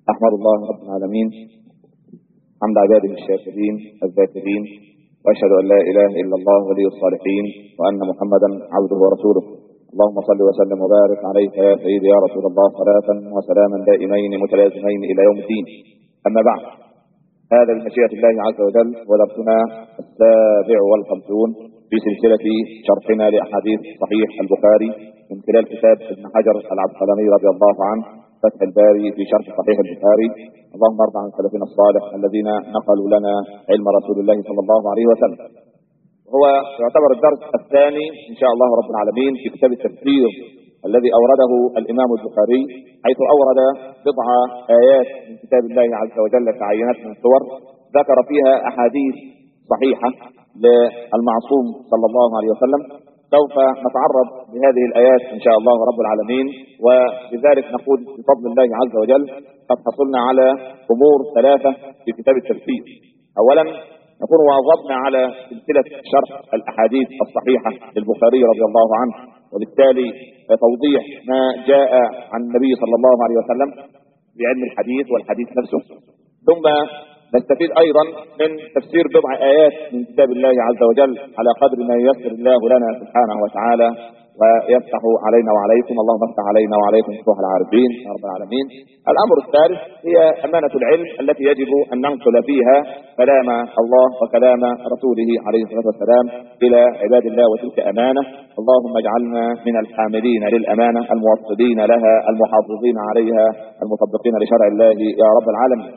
أحمد الله رب العالمين حمد عباده الشاكرين الذاكرين وأشهد أن لا إله إلا الله ولي الصالحين وأن محمدا عبده ورسوله اللهم صل وسلم وبارك عليك يا سيدي يا رسول الله صلاة وسلاما دائمين متلازمين إلى يوم الدين أما بعد هذا بمشيئة الله عز وجل ودرسنا السابع والخمسون في سلسلة شرحنا لأحاديث صحيح البخاري من خلال كتاب ابن حجر العبقلاني رضي الله عنه فتح الباري في شرح صحيح البخاري اللهم ارضى عن سلفنا الصالح الذين نقلوا لنا علم رسول الله صلى الله عليه وسلم هو يعتبر الدرس الثاني ان شاء الله رب العالمين في كتاب التفسير الذي اورده الامام البخاري حيث اورد بضع ايات من كتاب الله عز وجل كعينات من الصور ذكر فيها احاديث صحيحه للمعصوم صلى الله عليه وسلم سوف نتعرض لهذه الآيات إن شاء الله رب العالمين وبذلك نقول بفضل الله عز وجل قد حصلنا على أمور ثلاثة في كتاب التفسير أولا نكون واظبنا على سلسلة شرح الأحاديث الصحيحة للبخاري رضي الله عنه وبالتالي توضيح ما جاء عن النبي صلى الله عليه وسلم بعلم الحديث والحديث نفسه ثم نستفيد ايضا من تفسير بضع ايات من كتاب الله عز وجل على قدر ما ييسر الله لنا سبحانه وتعالى ويفتح علينا وعليكم اللهم افتح علينا وعليكم فتوح العارفين يا رب العالمين. الامر الثالث هي امانه العلم التي يجب ان ننقل فيها كلام الله وكلام رسوله عليه الصلاه والسلام الى عباد الله وتلك امانه اللهم اجعلنا من الحاملين للامانه الموصلين لها المحافظين عليها المطبقين لشرع الله يا رب العالمين.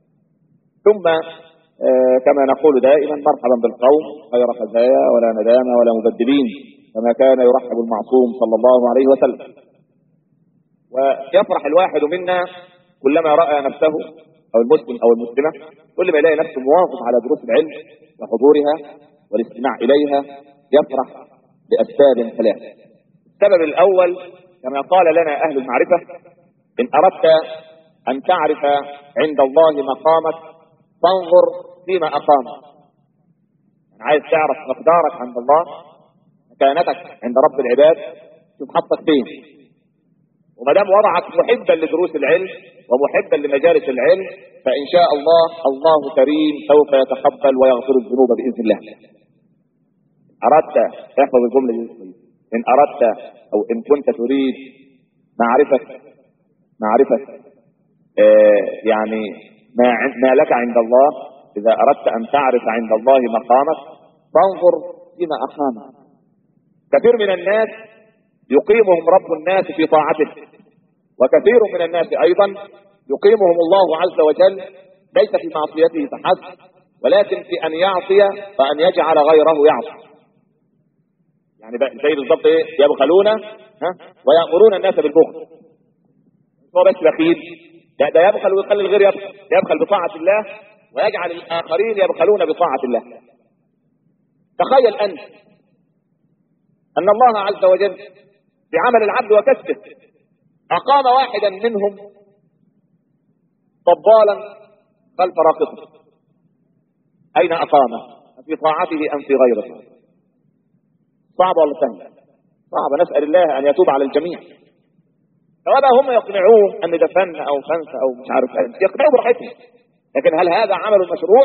ثم آه كما نقول دائما مرحبا بالقوم غير خزايا ولا ندامة ولا مبدلين كما كان يرحب المعصوم صلى الله عليه وسلم ويفرح الواحد منا كلما رأى نفسه أو المسلم أو المسلمة كل ما يلاقي نفسه مواظب على دروس العلم وحضورها والاستماع إليها يفرح بأسباب ثلاثة السبب الأول كما قال لنا أهل المعرفة إن أردت أن تعرف عند الله مقامك فانظر فيما أقامك يعني عايز تعرف مقدارك عند الله مكانتك عند رب العباد شوف حطك فين وما دام وضعك محبا لدروس العلم ومحبا لمجالس العلم فإن شاء الله الله كريم سوف يتقبل ويغفر الذنوب بإذن الله أردت احفظ الجملة دي إن أردت أو إن كنت تريد معرفة معرفة آه يعني ما, ما لك عند الله إذا أردت أن تعرف عند الله مقامك فانظر فيما أقامك كثير من الناس يقيمهم رب الناس في طاعته وكثير من الناس أيضا يقيمهم الله عز وجل ليس في معصيته فحسب ولكن في أن يعصي وأن يجعل غيره يعصي يعني زي بالضبط ايه يبخلون ها ويأمرون الناس بالبخل هو بس بخيل لا ده يبخل ويخلي الغير يبخل يبخل بطاعة الله ويجعل الآخرين يبخلون بطاعة الله تخيل أنت أن الله عز وجل بعمل العبد وكسبه أقام واحدا منهم طبالا خلف راقصه أين أقامه في طاعته أم في غيره صعبة ولا سهلة صعبة نسأل الله أن يتوب على الجميع سواء هم يقنعوه ان ده فن او فنس او مش عارف ايه يقنعوا براحتهم لكن هل هذا عمل مشروع؟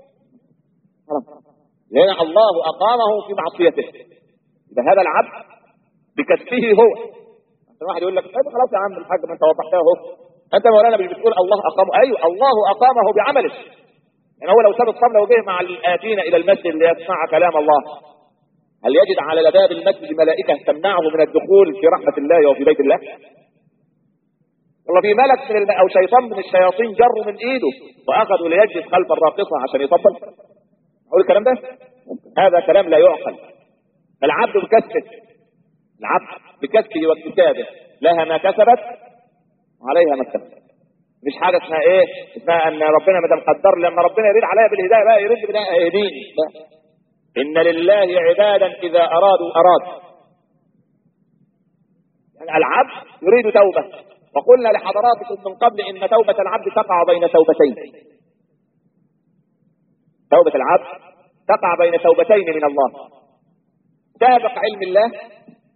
لان الله اقامه في معصيته اذا هذا العبد بكسبه هو مثلا واحد يقول لك طيب خلاص يا عم الحاج ما انت وضحتها اهو انت مولانا مش بتقول الله اقامه ايوه الله اقامه بعمله يعني هو لو ساب الصبر وجه مع الاتين الى المسجد ليسمع كلام الله هل يجد على باب المسجد ملائكه تمنعه من الدخول في رحمه الله وفي بيت الله؟ والله في ملك من الم... او شيطان من الشياطين جروا من ايده واخذوا ليجلس خلف الراقصه عشان يطبل اقول الكلام ده هذا كلام لا يعقل العبد بكسبه العبد بكسبه واكتسابه لها ما كسبت وعليها ما اكتسبت مش حاجه اسمها ايه اسمها ان ربنا ما دام قدر لما ربنا يريد عليها بالهدايه بقى يريد بالهدايه يهديني ان لله عبادا اذا ارادوا اراد يعني العبد يريد توبه وقلنا لحضراتكم من قبل ان توبة العبد تقع بين توبتين توبة العبد تقع بين توبتين من الله سابق علم الله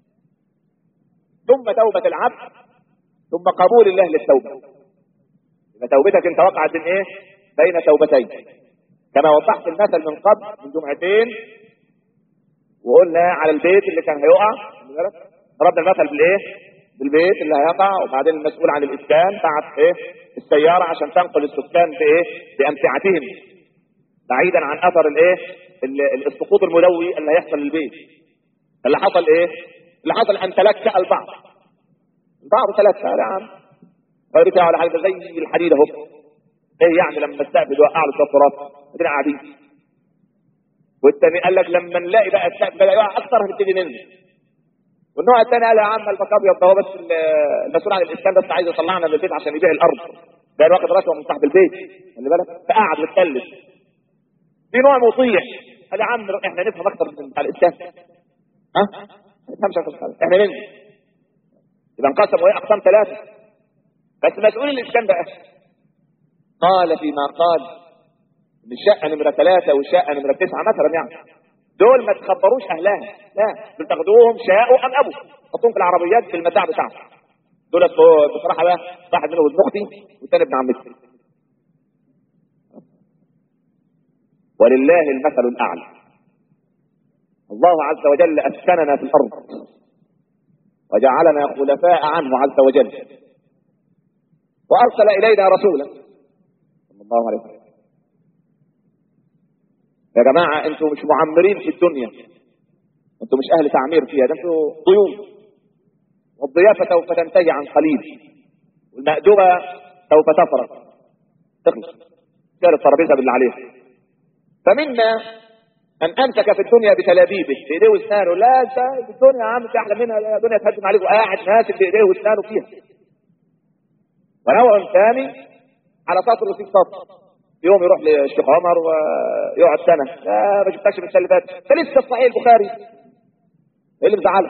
ثم توبة العبد ثم قبول الله للتوبة يبقى توبتك انت وقعت بين ايه؟ بين توبتين كما وضحت المثل من قبل من جمعتين وقلنا على البيت اللي كان هيقع ضربنا المثل بالايه؟ بالبيت اللي هيقع وبعدين المسؤول عن الاسكان بعت ايه؟ السياره عشان تنقل السكان بايه؟ بامتعتهم بعيدا عن اثر الايه؟ ال- السقوط الملوي اللي هيحصل للبيت اللي حصل ايه؟ اللي حصل ان تلكأ البعض البعض تلكأ يا عم غير بتاع ولا حاجه زي الحديد اهو ايه يعني لما السقف يوقع له شويه تراب ادينا قاعدين والتاني قال لك لما نلاقي بقى السقف بدا يقع اكتر هنبتدي ننزل والنوع الثاني قال يا عم البقاء ابيض ده هو بس ال- المسؤول عن الاسكان بس عايز يطلعنا من البيت عشان يبيع الارض ده واخد رشوه من صاحب البيت خلي بالك فقعد واتكلم في نوع مطيع قال يا عم احنا نفهم اكتر من بتاع الاسكان ها؟ ما نفهمش اكتر من بتاع- احنا ننزل يبقى انقسم وهي اقسام ثلاثه بس مسؤول الاسكان بقى قال فيما قال ان الشقه نمره ثلاثه والشقه نمره تسعه مثلا يعني دول ما تخبروش اهلها لا دول تاخدوهم شاءوا ام ابوا حطوهم في العربيات في المتاع بتاعهم دول بصراحه بقى واحد منهم ابن اختي والثاني ابن عمتي ولله المثل الاعلى الله عز وجل اسكننا في الارض وجعلنا خلفاء عنه عز وجل وارسل الينا رسولا صلى الله عليه وسلم يا جماعه انتوا مش معمرين في الدنيا انتوا مش اهل تعمير فيها ده انتوا ضيوف والضيافه سوف تنتهي عن قليل والمأدبه سوف تفرغ تخلص كان الترابيزه باللي عليها فمنا من امسك في الدنيا بتلابيبه بايديه واسنانه لا انت الدنيا يا عم في احلى منها لا الدنيا تهجم عليك وقاعد ماسك بايديه واسنانه فيها ونوع ثاني على سطر وفي سطر يوم يروح للشيخ عمر ويقعد سنه لا ما شفتكش من السنه اللي فاتت ده لسه في صحيح البخاري ايه اللي مزعلك؟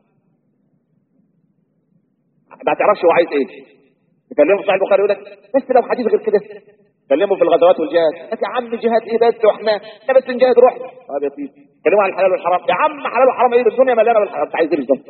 ما تعرفش هو عايز ايه تكلمه في صحيح البخاري يقول لك بس لو حديث غير كده كلمه في الغزوات والجهاد قال يا عم جهاد ايه بس واحنا احنا بس نجاهد روحنا طب يا سيدي كلمه عن الحلال والحرام يا عم حلال وحرام ايه الدنيا مليانه بالحرام انت عايز ايه بالظبط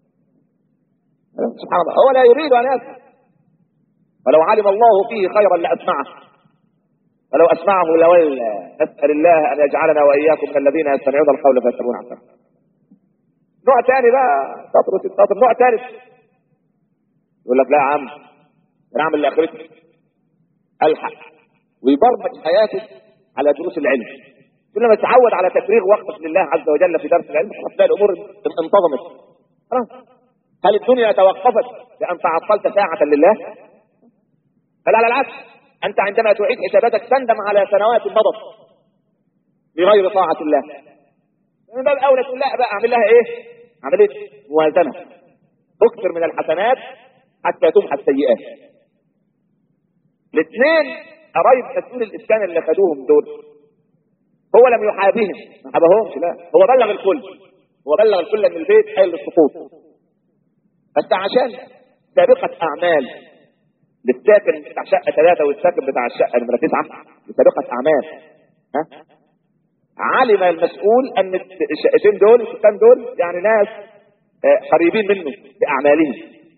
سبحان الله هو لا يريد ان يسمع ولو علم الله فيه خيرا لاسمعه ولو اسمعه لولى نسال الله ان يجعلنا واياكم من الذين يستمعون القول فيتبعون احسنه نوع ثاني بقى سطر وست سطر نوع ثالث يقول لك لا يا عم انا اعمل لاخرتي الحق ويبرمج حياته على دروس العلم كل ما تعود على تفريغ وقتك لله عز وجل في درس العلم هتلاقي الامور انتظمت خلاص هل الدنيا توقفت بان تعطلت ساعه لله؟ بل على العكس انت عندما تعيد حساباتك تندم على سنوات مضت بغير طاعه الله من باب اولى تقول لا بقى اعمل لها ايه؟ عمليه موازنه اكثر من الحسنات حتى تمحى السيئات الاثنين قرايب مسؤول الاسكان اللي خدوهم دول هو لم يحابهم ما حابهمش لا هو بلغ الكل هو بلغ الكل ان البيت حل للسقوط بس عشان سابقة اعمال للساكن بتاع شقة ثلاثة والساكن بتاع الشقة نمرة تسعة لسابقة اعمال ها علم المسؤول ان الشقتين دول السكان دول يعني ناس آه، قريبين منه باعمالهم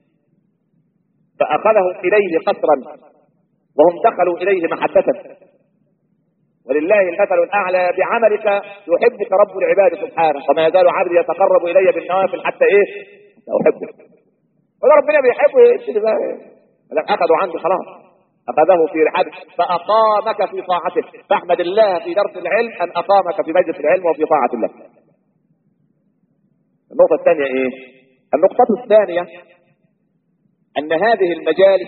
فاخذهم اليه قصرا وهم دخلوا إليه محبة ولله المثل الأعلى بعملك يحبك رب العباد سبحانه وما يزال عبدي يتقرب إلي بالنوافل حتى إيه؟ حتى أحبه وده ربنا بيحبه إيه؟ بقى إيه؟ لك أخذوا عنده خلاص أخذه في رحابه فأقامك في طاعته فاحمد الله في درس العلم أن أقامك في مجلس العلم وفي طاعة الله النقطة الثانية إيه؟ النقطة الثانية أن هذه المجالس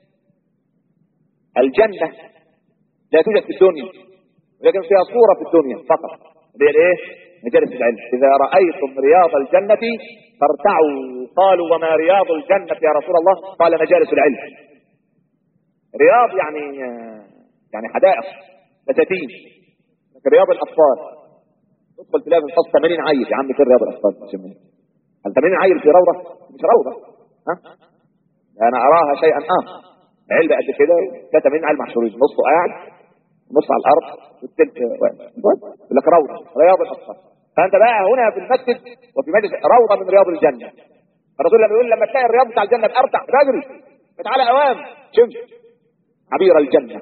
الجنة لا توجد في الدنيا ولكن فيها صورة في الدنيا فقط اللي هي الايه؟ مجالس العلم إذا رأيتم رياض الجنة فارتعوا قالوا وما رياض الجنة يا رسول الله قال مجالس العلم رياض يعني يعني حدائق بساتين لكن رياض الأطفال تدخل تلاقي في الفصل 80 عيل يا عم فين رياض الأطفال هل 80 عيل في روضة؟ مش روضة ها؟ أنا أراها شيئا آخر علبة قد كده 80 عيل محشورين نصه قاعد نص على الارض والتلت واقف يقول لك روضه رياض الاطفال فانت بقى هنا في المسجد وفي مجلس روضه من رياض الجنه الرسول لما يقول لما تلاقي الرياض بتاع الجنه بارتع بدري تعالى اوام شمس عبير الجنة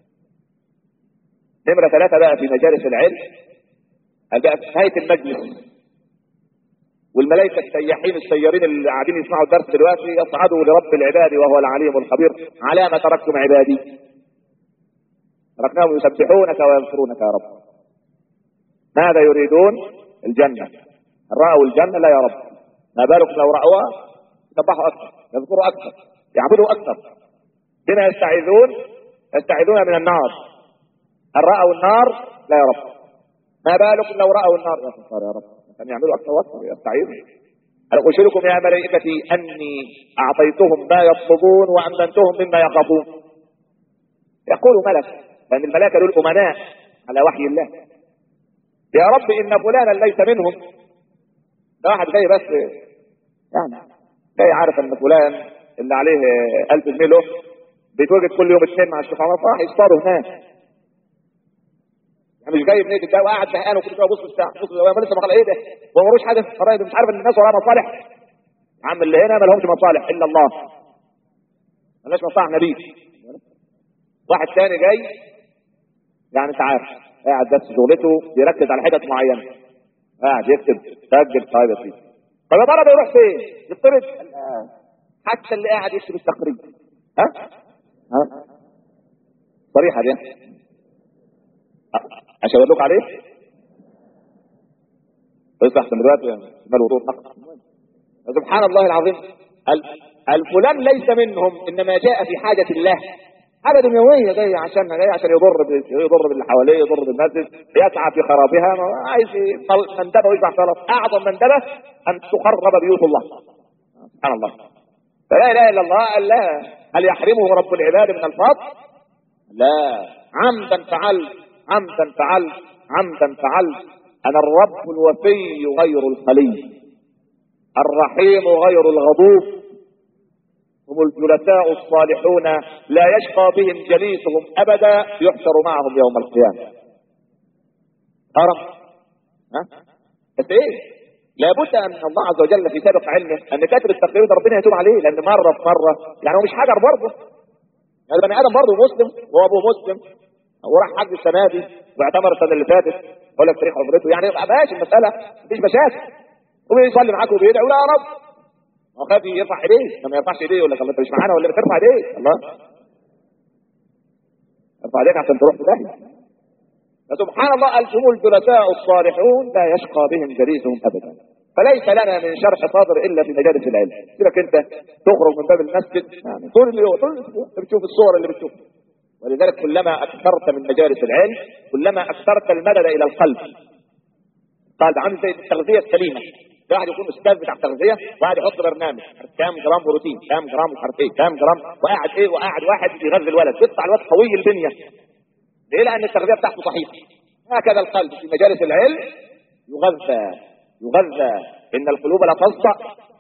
نمرة ثلاثة بقى في مجالس العلم بقى في نهاية المجلس والملائكة السياحين السيارين اللي قاعدين يسمعوا الدرس دلوقتي يصعدوا لرب العباد وهو العليم الخبير على ما تركتم عبادي تركناهم يسبحونك ويذكرونك يا رب ماذا يريدون الجنة هل رأوا الجنة لا يا رب ما بالك لو رأوها يسبحوا أكثر يذكروا أكثر يعبدوا أكثر هنا يستعيذون يستعيذون من النار هل رأوا النار لا يا رب ما بالك لو رأوا النار يا ستار يا رب أن يعملوا أكثر وأكثر يستعيذوا أنا أشركم يا ملائكتي أني أعطيتهم ما يطلبون وأمنتهم مما يخافون يقول ملك لأن الملائكة دول أمناء على وحي الله يا رب إن فلانا ليس منهم ده واحد جاي بس يعني جاي عارف ان فلان اللي عليه ألف جنيه له بيتواجد كل يوم اثنين مع الشيخ عمر راح يصطادوا هناك يعني مش جاي بنية ده وقاعد زهقان وكل شويه بص في الساعه بص هو لسه ما ايه ده هو ملوش حاجه في الخرائط مش عارف ان الناس وراها مصالح يا عم اللي هنا ما لهمش مصالح الا الله مالناش مصالح نبي واحد تاني جاي يعني انت عارف قاعد بس شغلته بيركز على حتت معينه قاعد يكتب سجل طيب يا سيدي طب يا ترى بيروح فين؟ يفترض حتى اللي قاعد يكتب التقرير ها؟ ها؟ صريحه دي اشاور لكم عليه؟ بس احسن دلوقتي ما الوضوء نقص سبحان الله العظيم الفلان ليس منهم انما جاء في حاجه الله حاجه دنيويه جاي عشان جاي عشان يضر يضر باللي حواليه يضر بالمسجد يسعى في خرابها عايز مندبه ويدفع صلاه اعظم مندبه ان تخرب بيوت الله سبحان الله فلا اله الا الله قال لا هل يحرمه رب العباد من الفضل؟ لا عمدا فعلت عمدا فعلت عمدا فعلت انا الرب الوفي غير الخلي الرحيم غير الغضوب هم الجلساء الصالحون لا يشقى بهم جليسهم ابدا يحشر معهم يوم القيامه أرى ها بس ايه لابد ان الله عز وجل في سابق علمه ان كاتب التقرير ده ربنا يتوب عليه لان مره في مره يعني هو مش حجر برضه يعني بني ادم برضه مسلم وهو ابوه مسلم وراح حج السنه دي واعتمر السنه اللي فاتت يقول لك تاريخ عمرته يعني ماشي المساله مفيش مشاكل وبيصلي معاك وبيدعي ولا يا رب هو خاف يرفع ايديه لما يرفعش ايديه يقول لك الله انت مش معانا ولا بترفع ايديك الله ارفع ايديك عشان تروح في داهيه فسبحان الله الهم الجلساء الصالحون لا يشقى بهم جليسهم ابدا فليس لنا من شرح صادر الا في مجالس العلم سيبك انت تخرج من باب المسجد يعني طول اليوم طول الاسبوع بتشوف الصور اللي بتشوفها ولذلك كلما اكثرت من مجالس العلم كلما اكثرت المدد الى القلب قال عامل زي التغذيه السليمه واحد يكون استاذ بتاع تغذيه وقاعد يحط برنامج كام جرام بروتين كام جرام مش عارف ايه كام جرام وقاعد ايه وقاعد واحد يغذي الولد يطلع الولد قوي البنيه ليه لان التغذيه بتاعته صحيحه هكذا القلب في مجالس العلم يغذى يغذى ان القلوب لا تصدع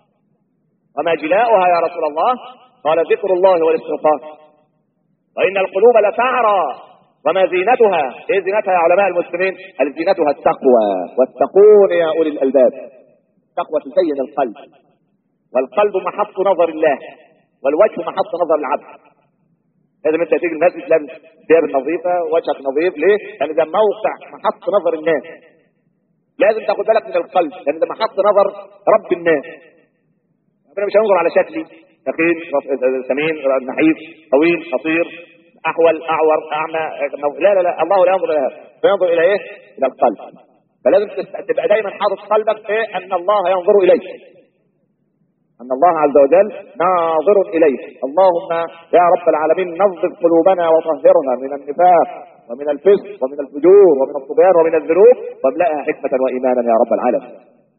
وما جلاؤها يا رسول الله قال ذكر الله والاستغفار وان القلوب لتعرى وما زينتها ايه زينتها يا علماء المسلمين قال زينتها التقوى واتقون يا اولي الالباب التقوى تزين القلب والقلب محط نظر الله والوجه محط نظر العبد لازم انت تيجي المسجد لابس ثياب نظيفه وجهك نظيف ليه؟ لان ده موقع محط نظر الناس لازم تاخد بالك من القلب لان ده محط نظر رب الناس ربنا مش هينظر على شكلي ثقيل سمين نحيف طويل قصير احول اعور اعمى لا لا لا الله لا ينظر الى هذا فينظر الى ايه؟ الى القلب فلازم تبقى دايما حاطط قلبك في ان الله ينظر اليك ان الله عز وجل ناظر اليك اللهم يا رب العالمين نظف قلوبنا وطهرها من النفاق ومن الفسق ومن الفجور ومن الطغيان ومن الذنوب واملأها حكمة وإيمانا يا رب العالمين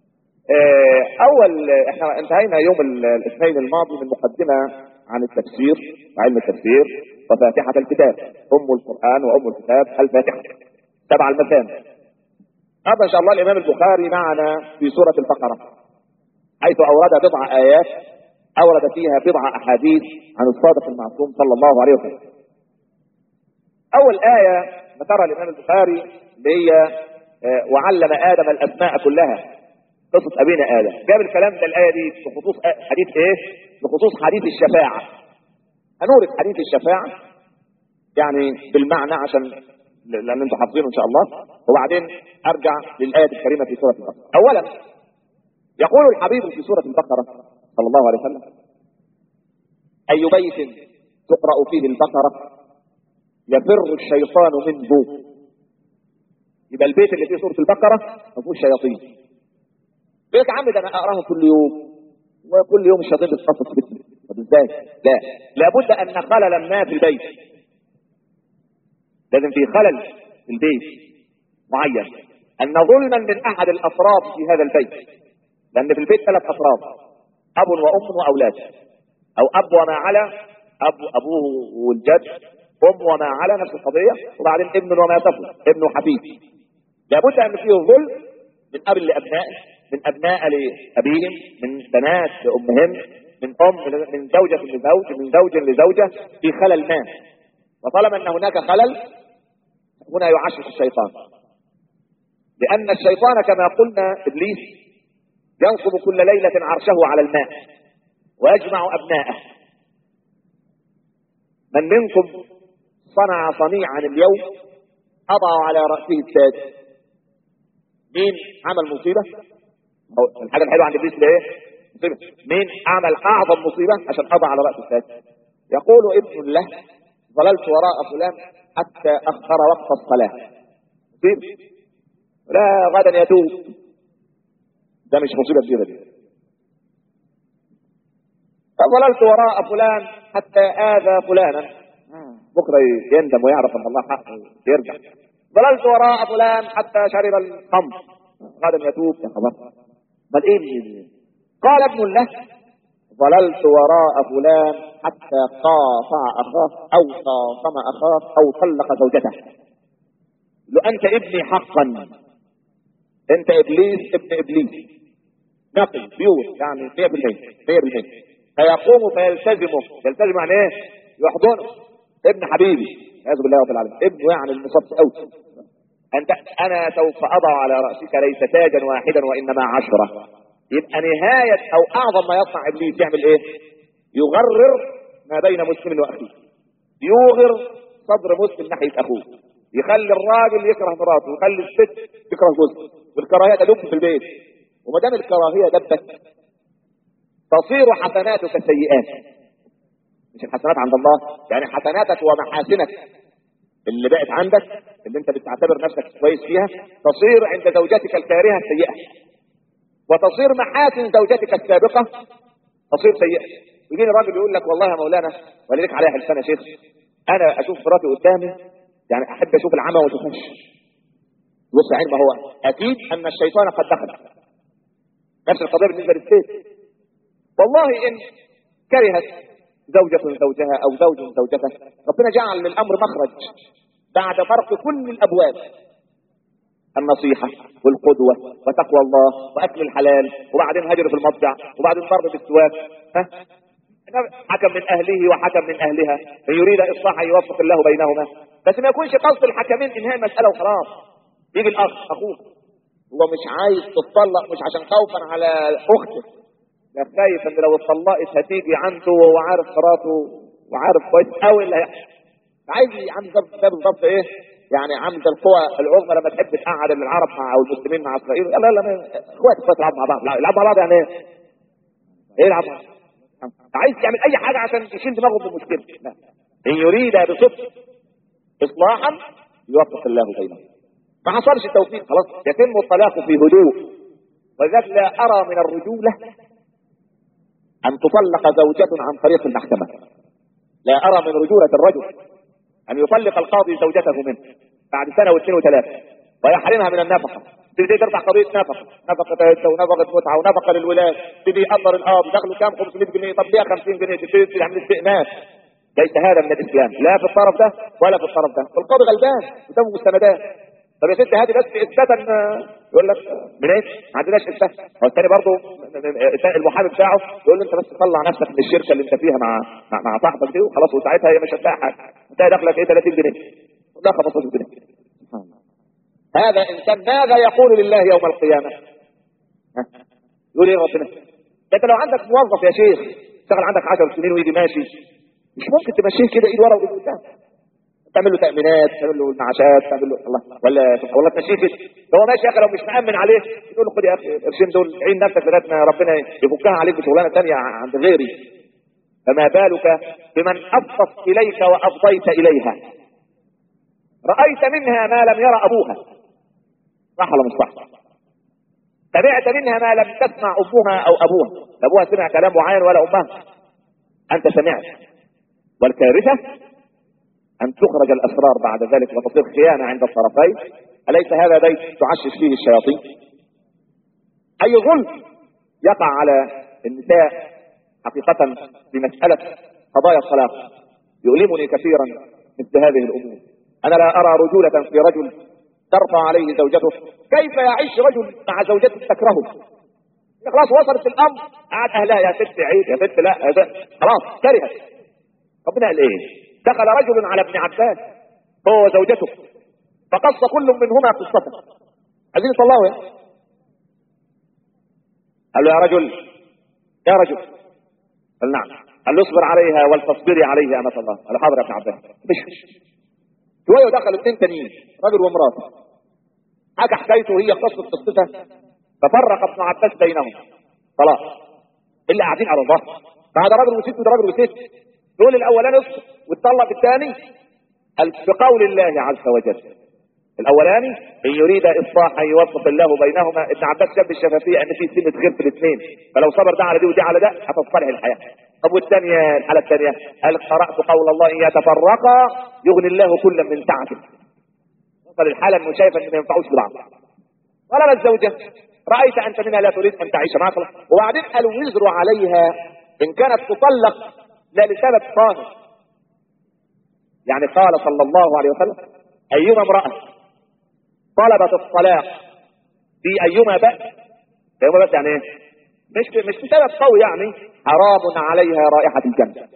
أول احنا انتهينا يوم الاثنين الماضي من مقدمة عن التفسير وعلم التفسير وفاتحة الكتاب أم القرآن وأم الكتاب الفاتحة تبع المثاني هذا إن شاء الله الإمام البخاري معنا في سورة البقرة حيث أورد بضع آيات أورد فيها بضع أحاديث عن الصادق المعصوم صلى الله عليه وسلم أول آية ذكرها الإمام البخاري اللي هي وعلم آدم الأسماء كلها قصة أبينا آدم جاب الكلام ده الآية دي بخصوص حديث إيه؟ بخصوص حديث الشفاعة هنورد حديث الشفاعة يعني بالمعنى عشان لان انتم حافظينه ان شاء الله وبعدين ارجع للايه الكريمه في سوره البقره. اولا يقول الحبيب في سوره البقره صلى الله عليه وسلم اي بيت تقرا فيه البقره يفر الشيطان منه يبقى البيت اللي فيه سوره البقره ما فيهوش شياطين. بيت عم ده انا اقراها كل يوم وكل يوم الشياطين بتتقصص في بيتي طب ازاي؟ لا لابد ان خللا ما في البيت لازم في خلل في البيت معين ان ظلما من احد الافراد في هذا البيت لان في البيت ثلاث افراد اب وام واولاد او اب وما على اب ابوه والجد ام وما على نفس القضيه وبعدين ابن وما تفضل ابن وحفيد لابد ان فيه ظلم من اب لابنائه من ابناء لابيهم من بنات لامهن من ام من زوجه لزوج من زوج لزوجه في خلل ما وطالما ان هناك خلل هنا يعشش الشيطان لأن الشيطان كما قلنا إبليس ينصب كل ليلة عرشه على الماء ويجمع أبناءه من منكم صنع صنيعا اليوم أضع على رأسه التاج مين عمل مصيبة أو الحاجة الحلوة عند إبليس إيه مصيبة مين عمل أعظم مصيبة عشان أضع على رأس التاج يقول ابن له ظللت وراء فلان حتى أخر وقت الصلاة مصيبة لا غدا يتوب ده مش مصيبة كبيرة دي فظللت وراء فلان حتى آذى فلانا بكرة يندم ويعرف أن الله حق يرجع ظللت وراء فلان حتى شرب الخمر غدا يتوب يا خبر بل ايه قال ابن له ظللت وراء فلان حتى قاطع اخاه او خاصم اخاه او طلق زوجته لو انت ابني حقا انت ابليس ابن ابليس نقي بيور يعني 100% 100% فيقوم فيلتزمه يلتزم يعني ايه؟ يحضنه ابن حبيبي اعوذ بالله رب العالمين ابنه يعني المصاب قوي انت انا سوف اضع على راسك ليس تاجا واحدا وانما عشره يبقى نهايه او اعظم ما يصنع ابليس يعمل ايه؟ يغرر ما بين مسلم واخيه يوغر صدر مسلم ناحيه اخوه يخلي الراجل يكره مراته ويخلي الست تكره جوزها والكراهيه تدب في البيت وما دام الكراهيه دبت تصير حسناتك سيئات مش الحسنات عند الله يعني حسناتك ومحاسنك اللي بقت عندك اللي انت بتعتبر نفسك كويس فيها تصير عند زوجتك الكارهه سيئه وتصير محاسن زوجتك السابقه تصير سيئه يجيني راجل يقول لك والله يا مولانا وليك عليها حلفان يا شيخ انا اشوف مراتي قدامي يعني احب اشوف العمى وما اشوفهاش بص يا عين ما هو اكيد ان الشيطان قد دخل نفس القضيه بالنسبه للست والله ان كرهت زوجة زوجها او زوج زوجته ربنا جعل للامر مخرج بعد فرق كل الابواب النصيحة والقدوة وتقوى الله وأكل الحلال وبعدين هجر في المضجع وبعدين ضرب بالسواك ها حكم من أهله وحكم من أهلها من يريد إصلاحا يوفق الله بينهما بس ما يكونش قصد الحكمين إنهاء المسألة وخلاص يجي الأخ أخوه هو مش عايز تتطلق مش عشان خوفا على أخته ده خايف إن لو اتطلقت هتيجي عنده وهو عارف مراته وعارف كويس قوي اللي هيحصل عايز عامل ده بالظبط إيه يعني عامل القوى العظمى لما تحب تقعد العرب مع او المسلمين مع اسرائيل لا لا لا اخوات اخوات يلعبوا مع بعض لا يلعبوا مع بعض يعني ايه؟ ايه يلعبوا عايز يعمل اي حاجه عشان يشيل دماغه من المشكله لا ان يريد بصدق اصلاحا يوفق الله بينهم ما حصلش التوفيق خلاص يتم الطلاق في هدوء ولذلك لا ارى من الرجوله ان تطلق زوجة عن طريق المحكمة لا ارى من رجولة الرجل ان يطلق القاضي زوجته منه بعد سنة واثنين وثلاثة ويحرمها من النفقة تبتدي ترفع قضية نفقة نفقة عدة ونفقة متعة ونفقة للولاة تبتدي يقدر القاضي دخله كام 500 جنيه طب ليه 50 جنيه تبتدي تعمل استئناس ليس هذا من الاسلام لا في الطرف ده ولا في الطرف ده القاضي غلبان قدامه مستندات طب يا ست هذه بس اثباتا يقول لك منين؟ ما عندناش اثبات هو الثاني برضه المحامي بتاعه يقول له انت بس طلع نفسك من الشركه اللي انت فيها مع مع, مع صاحبك دي وخلاص وساعتها هي مش هتلاقي حاجه هتلاقي دخلك ايه 30 جنيه لا 15 جنيه هذا انسان ماذا يقول لله يوم القيامه؟ ها؟ يقول ايه ربنا؟ انت لو عندك موظف يا شيخ اشتغل عندك 10 سنين ويجي ماشي مش ممكن تمشيه كده ايد ورا وايد قدام تعمل له تامينات تعمل له المعاشات تعمل له الله ولا ولا تمشيه كده هو ماشي يا اخي لو مش مامن عليه تقول له خد يا اخي القرشين دول عين نفسك لغايه ما ربنا يفكها عليك بشغلانه ثانيه عند غيري فما بالك بمن افضت اليك وافضيت اليها رايت منها ما لم يرى ابوها صح ولا مش صح سمعت منها ما لم تسمع امها او ابوها ابوها سمع كلام معين ولا امها انت سمعت والكارثه أن تخرج الأسرار بعد ذلك وتصير خيانة عند الطرفين أليس هذا بيت تعشش فيه الشياطين أي ظلم يقع على النساء حقيقة في مسألة قضايا الطلاق يؤلمني كثيرا مثل هذه الأمور أنا لا أرى رجولة في رجل ترفع عليه زوجته كيف يعيش رجل مع زوجته تكرهه خلاص وصلت الأمر قعد أهلها يا ست عيب يا ست لا يا ست خلاص كرهت ربنا قال إيه دخل رجل على ابن عباس هو وزوجته فقص كل منهما قصته عايزين يطلعوا يا قال له يا رجل يا رجل قال نعم قال له اصبر عليها ولتصبري عليه أمة الله قال حاضر يا ابن عباس مش شويه ودخلوا اثنين تانيين راجل ومراته حكى حكايته هي قصه قصتها ففرق ابن عباس بينهم خلاص اللي قاعدين على الظهر فهذا راجل وست وده راجل وست دول الاولاني اصبر واتطلق الثاني قال بقول الله عز وجل الاولاني ان يريد اصلاحا يوفق الله بينهما ابن عباس شاف الشفافيه ان في سنه خير في الاثنين فلو صبر ده على دي ودي على ده هتصلح الحياه طب والثانيه الحاله الثانيه قال قرات قول الله ان يتفرقا يغني الله كلا من سعته وصل الحاله انه شايف ان ما ينفعوش ببعض طلب الزوجه رايت انت منها لا تريد ان تعيش معك وبعدين قالوا يزروا عليها ان كانت تطلق لا لسبب ظاهر يعني قال صلى الله عليه وسلم ايما امراه طلبت الطلاق في ايما بأس ايما بأس يعني ايه مش مش بسبب قوي يعني حرام عليها رائحة الجنة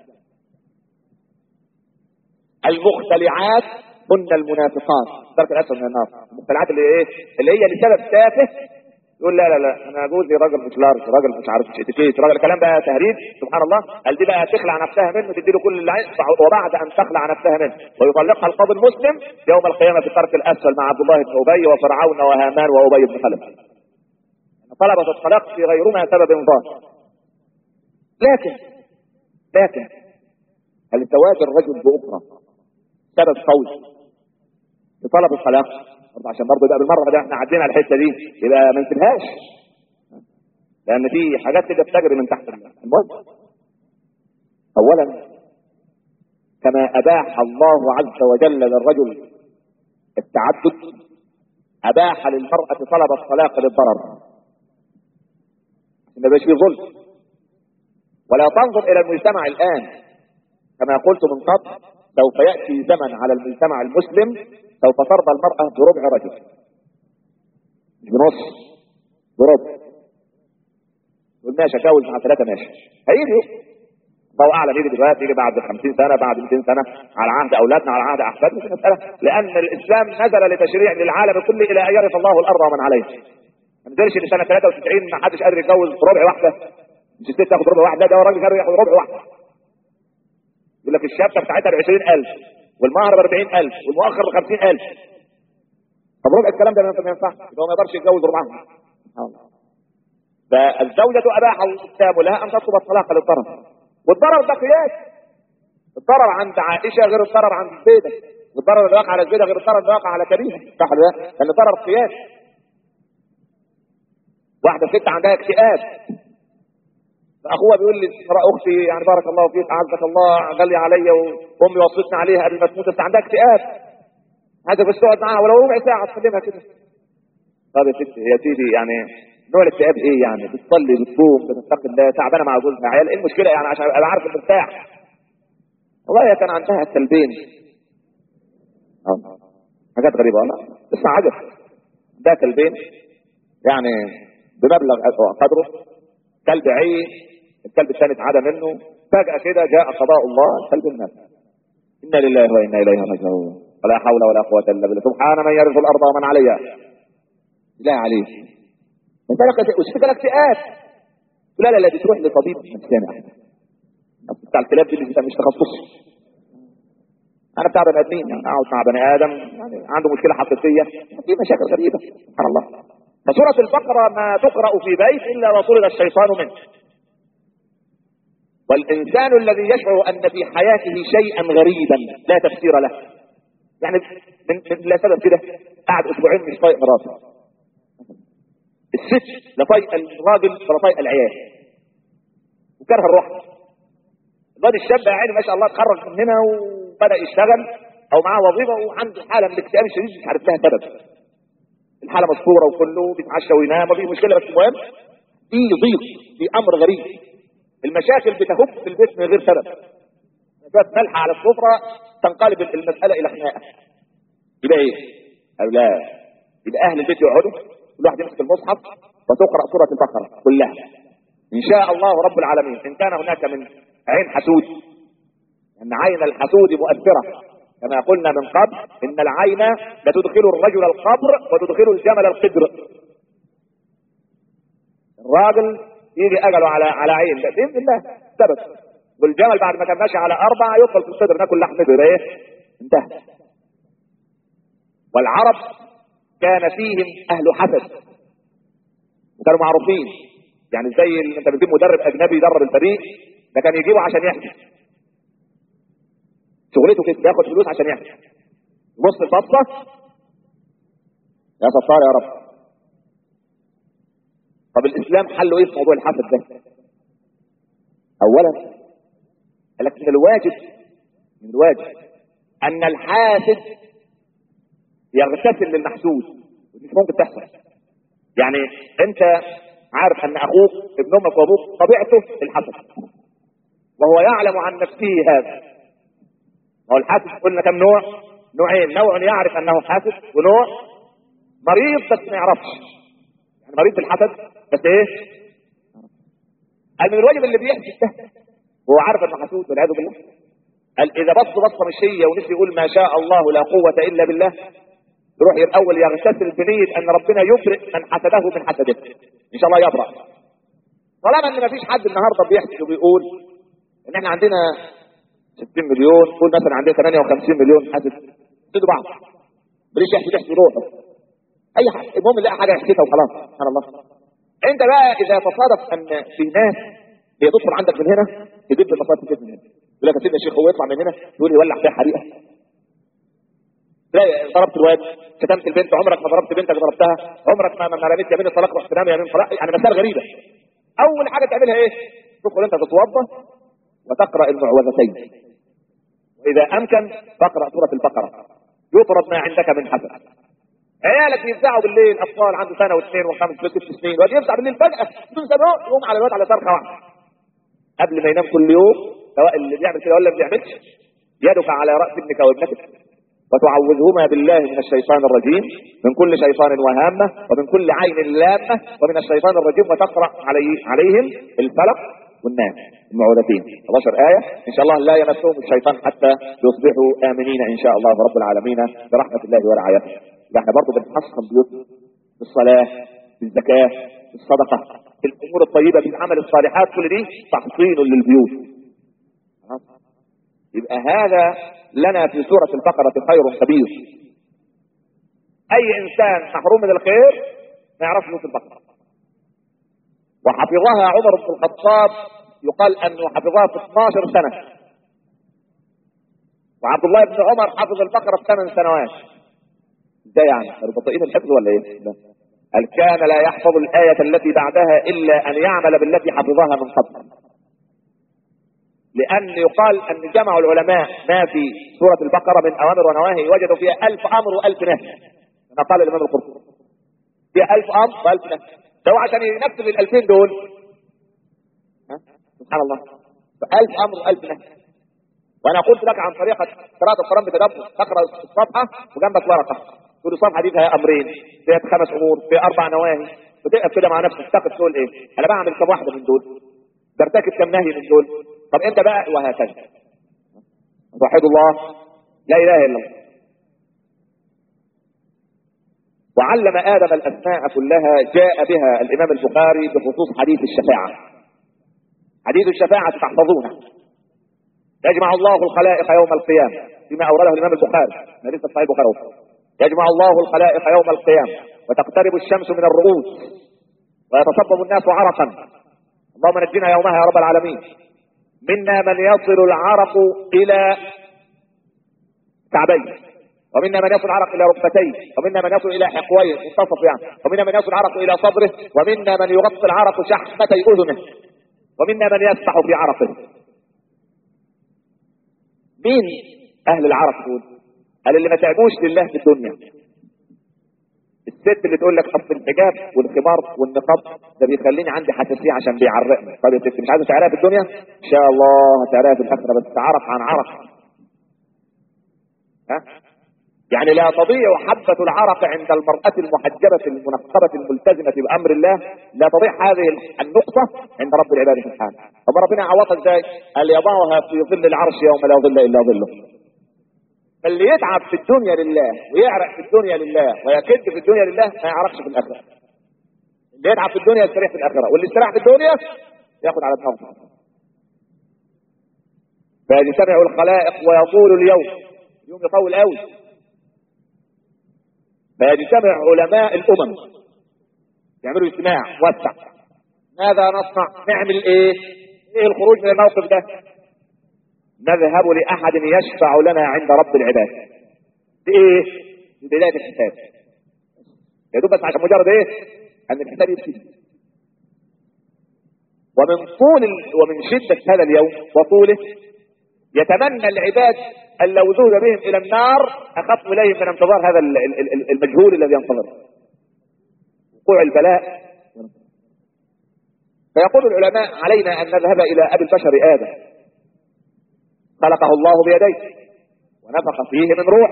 المختلعات هن المنافقات درك الاسود من النار المختلعات اللي ايه اللي هي لسبب تافه يقول لا لا لا انا جوزي راجل مش لارج راجل مش عارف مش اتيكيت راجل الكلام بقى تهريج سبحان الله قال دي بقى تخلع نفسها منه تدي له كل اللي عايز وبعد ان تخلع نفسها منه ويطلقها القاضي المسلم يوم القيامه في الترك الاسفل مع عبد الله بن ابي وفرعون وهامان وابي بن خلف طلبت الطلاق في غيرما سبب ظاهر لكن لكن هل زواج الرجل باخرى سبب قوي في طلب الطلاق برضه عشان برضه يبقى بالمره ده احنا عدينا على الحته دي يبقى ما نسيبهاش لان في حاجات كده بتجري من تحت المهم اولا كما اباح الله عز وجل للرجل التعدد اباح للمراه طلب الطلاق للضرر ما يبقاش فيه ظلم ولا تنظر الى المجتمع الان كما قلت من قبل سوف ياتي زمن على المجتمع المسلم سوف ترضى المراه بربع رجل مش بنص بربع تقول ماشي اتجوز مع ثلاثه ماشي هيجي الله اعلم يجي دلوقتي يجي بعد 50 سنه بعد 200 سنه على عهد اولادنا على عهد احفادنا مش مساله لان الاسلام نزل لتشريع للعالم كله الى ان يرث الله الارض ومن عليها ما نزلش لسنه 93 ما حدش قادر يتجوز ربع واحده مش الست تاخد ربع واحده ده الراجل قادر ياخد ربع واحده يقول لك الشبكه بتاعتها ب 20000 والمهر ب 40000 والمؤخر ب 50000 طب ربع الكلام ده ما ينفعش يبقى هو ما يقدرش يتجوز ربعها فالزوجة أباح الإسلام لها أن تطلب الطلاق للضرر والضرر ده قياس الضرر عند عائشة غير الضرر عند زيدة والضرر اللي واقع على زيدة غير الضرر اللي واقع على كريمة صح ولا لا؟ لأن الضرر قياس واحدة ست عندها اكتئاب اخوها بيقول لي اختي يعني بارك الله فيك اعزك الله غلي عليا وامي وصيتني عليها قبل ما تموت بس عندها اكتئاب عايزك بس تقعد معاها ولو ربع ساعه تكلمها كده طب يا ستي يا سيدي يعني نوع الاكتئاب ايه يعني بتصلي بتصوم بتتقي الله تعبانه مع جوزها عيال ايه المشكله يعني عشان ابقى عارف المرتاح والله هي كان عندها كلبين اه حاجات غريبه والله بس عجب ده كلبين يعني بمبلغ قدره كلب عين الكلب الثاني اتعدى منه فجأة كده جاء قضاء الله الكلب مات إنا لله وإنا إليه راجعون ولا حول ولا قوة إلا بالله سبحان من يرث الأرض ومن عليها لا عليه انت لك وشفت لك اكتئاب لا لا لا دي تروح لطبيب نفساني بتاع الكلاب دي اللي مش تخصص انا بتاع بني ادمين يعني اقعد مع بني ادم يعني عنده مشكله حقيقيه في مشاكل غريبه سبحان الله فسوره البقره ما تقرا في بيت الا وطرد الشيطان منه والانسان الذي يشعر ان في حياته شيئا غريبا لا تفسير له يعني من, من لا سبب كده قعد اسبوعين مش طايق مراته الست لا طايق الراجل ولا طايق العيال وكره الروح الواد الشاب يا عيني ما شاء الله اتخرج من هنا وبدا يشتغل او معاه وظيفه وعنده حاله من الاكتئاب الشديد مش عارف لها سبب الحاله مذكوره وكله بيتعشى وينام مفيش مشكله بس المهم في ضيق في امر غريب المشاكل بتهب في البيت من غير سبب شويه ملح على السفره تنقلب المساله الى خناقه يبقى ايه؟ او لا يبقى اهل البيت يقعدوا كل واحد يمسك المصحف وتقرا سوره البقره كلها ان شاء الله رب العالمين ان كان هناك من عين حسود ان عين الحسود مؤثره كما قلنا من قبل ان العين لتدخل الرجل القبر وتدخل الجمل القدر الراجل يجي اجله على على عين باذن الله ثبت والجمل بعد ما كان ماشي على اربعه يدخل في الصدر ناكل لحمته يبقى ايه؟ انتهى والعرب كان فيهم اهل حسد وكانوا معروفين يعني زي اللي انت بتجيب مدرب اجنبي يدرب الفريق ده كان يجيبه عشان يحكي شغلته كده بياخد فلوس عشان يحكي بص البطه يا ستار يا رب طب الاسلام حله ايه في موضوع الحسد ده اولا قال لك من الواجب من الواجب ان الحاسد يغتسل للمحسود ودي مش ممكن تحصل يعني انت عارف ان اخوك ابن امك وابوك طبيعته الحسد وهو يعلم عن نفسه هذا هو الحاسد قلنا كم نوع نوعين نوع يعرف انه حاسد ونوع مريض بس ما يعرفش يعني مريض بالحسد بس ايه قال من الواجب اللي بيحكي ده هو عارف انه حسود والعياذ بالله قال اذا بص بصه مش هي ونسي يقول ما شاء الله لا قوه الا بالله يروح الاول يغتسل بنيه ان ربنا يبرئ من حسده من حسده ان شاء الله يبرأ طالما ان ما فيش حد النهارده بيحكي وبيقول ان احنا عندنا 60 مليون قول مثلا عندنا 58 مليون حاسد يدوا بعض ماليش يحكي تحكي روحه اي حاجه المهم نلاقي حاجه يحكيها وخلاص سبحان الله انت بقى اذا تصادف ان في ناس هي تدخل عندك من هنا تدب المصائب كده من هنا يقول لك يا سيدنا الشيخ هو يطلع من هنا يقول يولع فيها حريقه تلاقي ضربت الواد شتمت البنت عمرك ما ضربت بنتك ضربتها عمرك ما ما رميت يمين الطلاق رحت رامي يمين طلاق يعني مسائل غريبه اول حاجه تعملها ايه؟ تدخل انت تتوضا وتقرا المعوذتين واذا امكن تقرا سوره البقره يطرد ما عندك من حسد عيالك بيفزعوا بالليل اطفال عنده سنه واثنين وخمس وست سنين وقت يفزع بالليل فجاه بدون سبب يقوم على الواد على صرخه واحده قبل ما ينام كل يوم سواء اللي بيعمل كده ولا ما بيعملش يدك على راس ابنك وابنتك وتعوذهما بالله من الشيطان الرجيم من كل شيطان وهامه ومن كل عين لامه ومن الشيطان الرجيم وتقرا عليه عليهم الفلق والناس المعوذتين 11 آية إن شاء الله لا يمسهم الشيطان حتى يصبحوا آمنين إن شاء الله رب العالمين برحمة الله ورعايته احنا برضه بنحصن بيوتنا بالصلاة بالزكاة بالصدقة بالأمور الطيبة بالعمل الصالحات كل دي تحصين للبيوت يبقى هذا لنا في سورة البقرة خير كبير أي إنسان محروم من الخير ما يعرفش سورة البقرة وحفظها عمر بن الخطاب يقال أنه حفظها في 12 سنة وعبد الله بن عمر حفظ البقرة في 8 سنوات ازاي يعني؟ كانوا بطيئين الحفظ ولا ايه؟ لا. قال كان لا يحفظ الآية التي بعدها إلا أن يعمل بالتي حفظها من قبل لأن يقال أن جمع العلماء ما في سورة البقرة من أوامر ونواهي وجدوا فيها ألف أمر وألف نهي كما قال الإمام القرطبي فيها ألف أمر وألف نهي ده هو عشان ينفذ الألفين دول ها؟ سبحان الله فألف أمر وألف نهي وأنا قلت لك عن طريقة قراءة القرآن بتدبر تقرأ الصفحة وجنبك ورقة تقول الصفحة دي فيها أمرين فيها خمس أمور فيها أربع نواهي وتقف كده مع نفسك تقف تقول إيه أنا بعمل كم واحدة من دول برتكب كم نهي من دول طب انت بقى وهكذا وحد الله لا اله الا الله وعلم ادم الاسماء كلها جاء بها الامام البخاري بخصوص حديث الشفاعه حديث الشفاعه تحفظونه يجمع الله الخلائق يوم القيامه فيما اورده الامام البخاري حديث صحيح البخاري يجمع الله الخلائق يوم القيامه وتقترب الشمس من الرؤوس ويتصبب الناس عرقا اللهم نجنا يومها يا رب العالمين منا من يصل العرق الى كعبيه ومنا من يصل العرق الى ركبتيه ومنا من يصل الى حقويه منتصف يعني ومنا من يصل العرق الى صدره ومنا من يغطي العرق شحمتي اذنه ومنا من يسبح في عرقه مين اهل العرق دول قال اللي ما تعبوش لله في الدنيا الست اللي تقول لك اصل الحجاب والخمار والنقاب ده بيخليني عندي حساسيه عشان بيعرقني طب يا ست مش عايزه تعرقها في الدنيا ان شاء الله هتعرقها في الاخره بس عرق عن عرق ها يعني لا تضيع حبة العرق عند المرأة المحجبة المنقبة الملتزمة بأمر الله لا تضيع هذه النقطة عند رب العباد سبحانه طب ربنا يعوضها ازاي؟ قال يضعها في ظل العرش يوم لا ظل إلا ظله فاللي يتعب في الدنيا لله ويعرق في الدنيا لله ويكد في الدنيا لله ما يعرقش في الآخرة اللي يتعب في الدنيا يستريح في الآخرة واللي يستريح في الدنيا ياخد على دماغه فيجتمع الخلائق ويطول اليوم يوم يطول قوي فيجتمع علماء الامم يعملوا اجتماع وسع ماذا نصنع نعمل ايه ايه الخروج من الموقف ده نذهب لاحد يشفع لنا عند رب العباد بايه بدايه الحساب يا دوب بس عشان مجرد ايه ان الحساب يبتدي ومن طول ال... ومن شده هذا اليوم وطوله يتمنى العباد أن لو ذهب بهم إلى النار أخف إليهم من انتظار هذا المجهول الذي ينتظر وقوع البلاء فيقول العلماء علينا أن نذهب إلى أبي البشر آدم خلقه الله بيديه ونفخ فيه من روح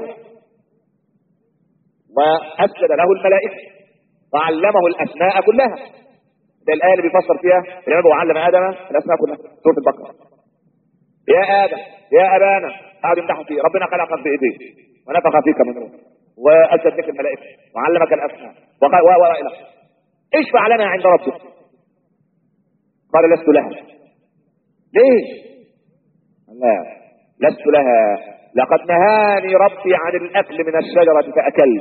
وأسجد له الملائكة وعلمه الأسماء كلها ده الآية اللي بيفسر فيها العلماء وعلم آدم الأسماء كلها سورة البقرة يا ادم يا ابانا قعدوا يمدحوا فيه ربنا خلقك بايديه ونفخ فيك من روح واسجد لك الملائكه وعلمك الاسماء وقال و و الى اشفع لنا عند ربك قال لست لها ليه لا لست لها لقد نهاني ربي عن الاكل من الشجره فاكلت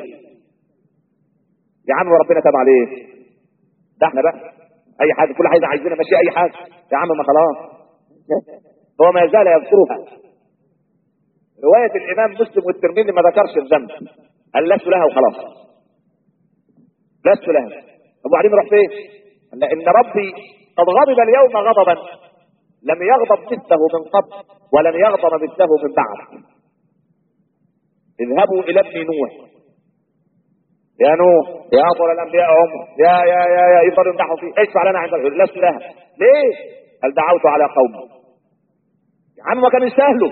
يا عم ربنا تاب عليه ده احنا بقى اي حاجه كل حاجه عايزينها ماشي اي حاجه يا عم ما خلاص هو ما زال يذكرها رواية الإمام مسلم والترمذي ما ذكرش الذنب قال لست لها وخلاص لست لها طب وبعدين نروح فين؟ قال إن ربي قد غضب اليوم غضبا لم يغضب مثله من قبل ولم يغضب مثله من بعد اذهبوا إلى ابن نوح يا نوح يا أفضل الأنبياء عمر يا يا يا يا يفضل يمدحوا فيه اشفع لنا عند لست لها ليه؟ قال دعوت على قومي يا عم ما كان يستاهلوا